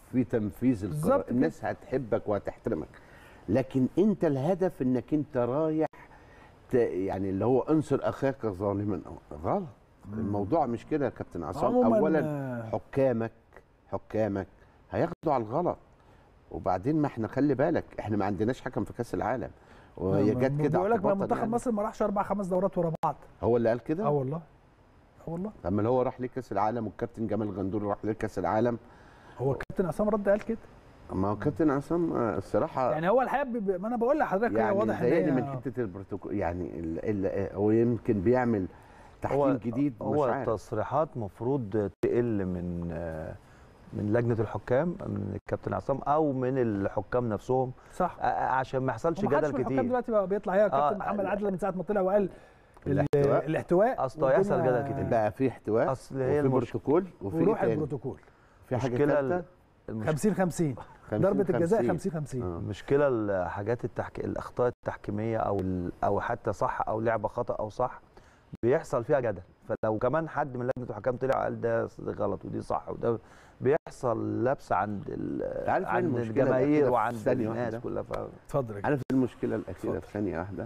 في تنفيذ القرار بالظبط كده. الناس هتحبك وهتحترمك لكن انت الهدف انك انت رايح ت... يعني اللي هو انصر اخاك ظالما أو- غلط الموضوع مش كده يا كابتن عصام عموماً، اولا آه، حكامك حكامك هياخدوا على الغلط وبعدين ما احنا خلي بالك احنا ما عندناش حكم في كاس العالم وهي جت كده بيقول لك اعتباطاً منتخب يعني. مصر ما راحش اربع خمس دورات ورا بعض هو اللي قال كده اه والله اه والله اما اللي هو راح ليه كاس العالم والكابتن جمال غندور راح ليه كاس العالم هو الكابتن عصام رد قال كده اما هو كابتن عصام آه، الصراحه يعني هو الحقيقه بي- ما انا بقول لحضرتك هي يعني واضح ان مضايقني هي من حته البروتوكول يعني ال ال هو يمكن بيعمل تحكيم جديد هو مش عارف التصريحات مفروض تقل من آه، من لجنه الحكام من الكابتن عصام او من الحكام نفسهم صح آه، آه، عشان ما يحصلش وما حدش جدل من الحكام كتير دلوقتي بقى بيطلع هي كابتن آه، محمد لا. عادل من ساعه ما طلع وقال ال- الاحتواء. الاحتواء أصل هيحصل والدنيا- جدل كتير. بقى في احتواء أصل هي وفي المش- بروتوكول وفي وروح إيه تاني؟ البروتوكول في حاجه المشكله ثالثه المش- 50 50 ضربه الجزاء 50 50 آه. المشكله الحاجات التحك... الاخطاء التحكيميه او ال... او حتى صح او لعبه خطا او صح بيحصل فيها جدل فلو كمان حد من لجنه الحكام طلع قال ده غلط ودي صح وده بيحصل لبس عند ال... عارف إيه عند المشكلة الجماهير الأخيرة في وعند ثانية الناس واحدة؟ كلها ف... اتفضل يا عارف المشكله الاخيره اتفضل. في ثانيه واحده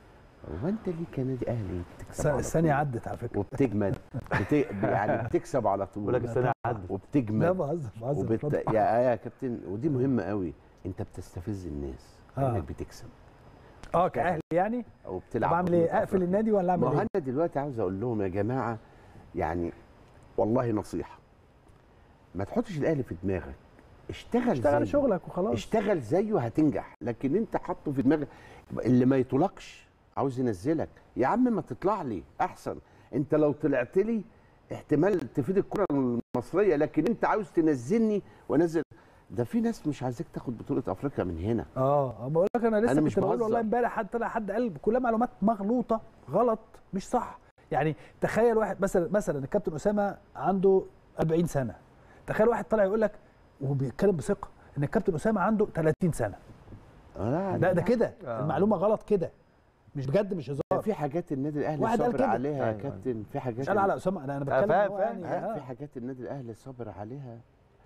هو انت ليه كنادي اهلي بتكسب الس- على الثانيه طول؟ عدت على فكره وبتجمد بت... يعني بتكسب على طول بقول لك السنه عدت لا وبتجمد بهزر بهزر وبت... اتفضل. يا يا كابتن ودي مهمه قوي انت بتستفز الناس آه. انك بتكسب اه كاهلي يعني او طب بتلعب اعمل بطولة ايه اقفل أفريقيا. النادي ولا ما اعمل هو ايه انا دلوقتي عاوز اقول لهم يا جماعه يعني والله نصيحه ما تحطش الاهلي في دماغك اشتغل اشتغل زيه. شغلك وخلاص اشتغل زيه هتنجح لكن انت حاطه في دماغك اللي ما يطولكش عاوز ينزلك يا عم ما تطلع لي احسن انت لو طلعت لي احتمال تفيد الكره المصريه لكن انت عاوز تنزلني وانزل ده في ناس مش عايزاك تاخد بطوله افريقيا من هنا اه بقول لك انا لسه أنا مش كنت بقول بهزر. والله امبارح حد طلع حد قال كلها معلومات مغلوطه غلط مش صح يعني تخيل واحد مثلا مثلا الكابتن اسامه عنده 40 سنه تخيل واحد طلع يقول لك وهو بيتكلم بثقه ان الكابتن اسامه عنده 30 سنه لا ده ده كده آه. المعلومه غلط كده مش بجد مش هزار في حاجات النادي الاهلي واحد قال صابر كده. عليها يا أيوة. كابتن في حاجات مش قال على اسامه انا انا بتكلم فاهم- إن هو فاهم. يعني ها، في آه. حاجات النادي الاهلي صابر عليها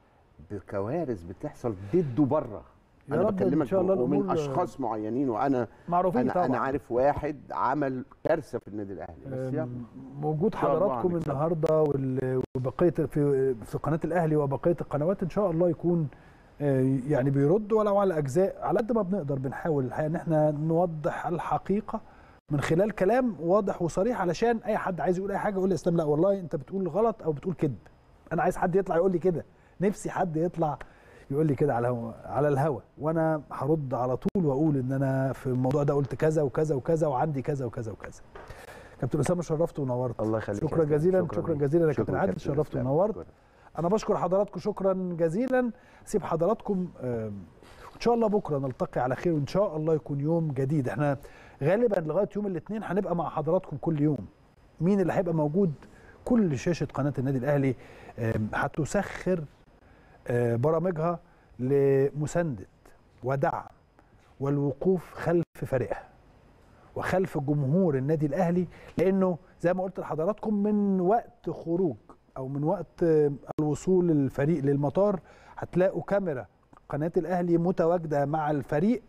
بكوارث بتحصل ضده بره يا انا رب إن بكلمك شاء الله ومن الأمور- اشخاص معينين وانا معروفين انا طبعا انا عارف واحد عمل كارثه في النادي الاهلي بس يلا أم، موجود شاء الله حضراتكم هنكسب. النهارده وال- وبقيه في في قناه الاهلي وبقيه القنوات ان شاء الله يكون آه، يعني بيرد ولو على اجزاء على قد ما بنقدر بنحاول الحقيقه ان احنا نوضح الحقيقه من خلال كلام واضح وصريح علشان اي حد عايز يقول اي حاجه يقول لي اسلام لا والله انت بتقول غلط او بتقول كذب انا عايز حد يطلع يقول لي كده نفسي حد يطلع يقول لي كده على هو على الهوا وانا هرد على طول واقول ان انا في الموضوع ده قلت كذا وكذا وكذا وعندي كذا وكذا وكذا كابتن اسامه شرفت ونورت الله يخليك يا شكرا كابتن. جزيلا شكراً شكرا ليك. جزيلا يا شكراً كابتن عادل كابتن شرفت إسلام. ونورت شكراً. انا بشكر حضراتكم شكرا جزيلا سيب حضراتكم آم، ان شاء الله بكره نلتقي على خير وان شاء الله يكون يوم جديد احنا غالبا لغايه يوم الاثنين هنبقى مع حضراتكم كل يوم مين اللي هيبقى موجود كل شاشه قناه النادي الاهلي آم، هتسخر آه، برامجها لمسانده ودعم والوقوف خلف فريقها وخلف جمهور النادي الاهلي لانه زي ما قلت لحضراتكم من وقت خروج او من وقت آه، الوصول الفريق للمطار هتلاقوا كاميرا قناه الاهلي متواجده مع الفريق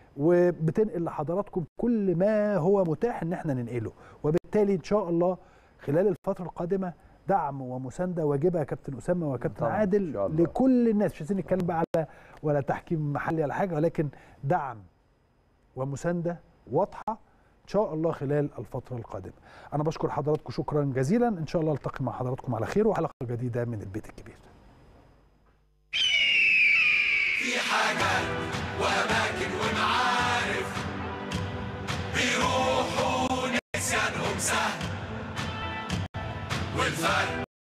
وبتنقل لحضراتكم كل ما هو متاح ان احنا ننقله وبالتالي ان شاء الله خلال الفتره القادمه دعم ومسانده واجبه يا كابتن اسامه وكابتن طبعاً، إن عادل شاء الله. لكل الناس مش عايزين نتكلم بقى على ولا تحكيم محلي ولا حاجه ولكن دعم ومسانده واضحه ان شاء الله خلال الفتره القادمه انا بشكر حضراتكم شكرا جزيلا ان شاء الله التقي مع حضراتكم على خير وحلقه جديده من البيت الكبير في حاجات وأماكن ومعارف بيروحوا نسيانهم سهل والفرق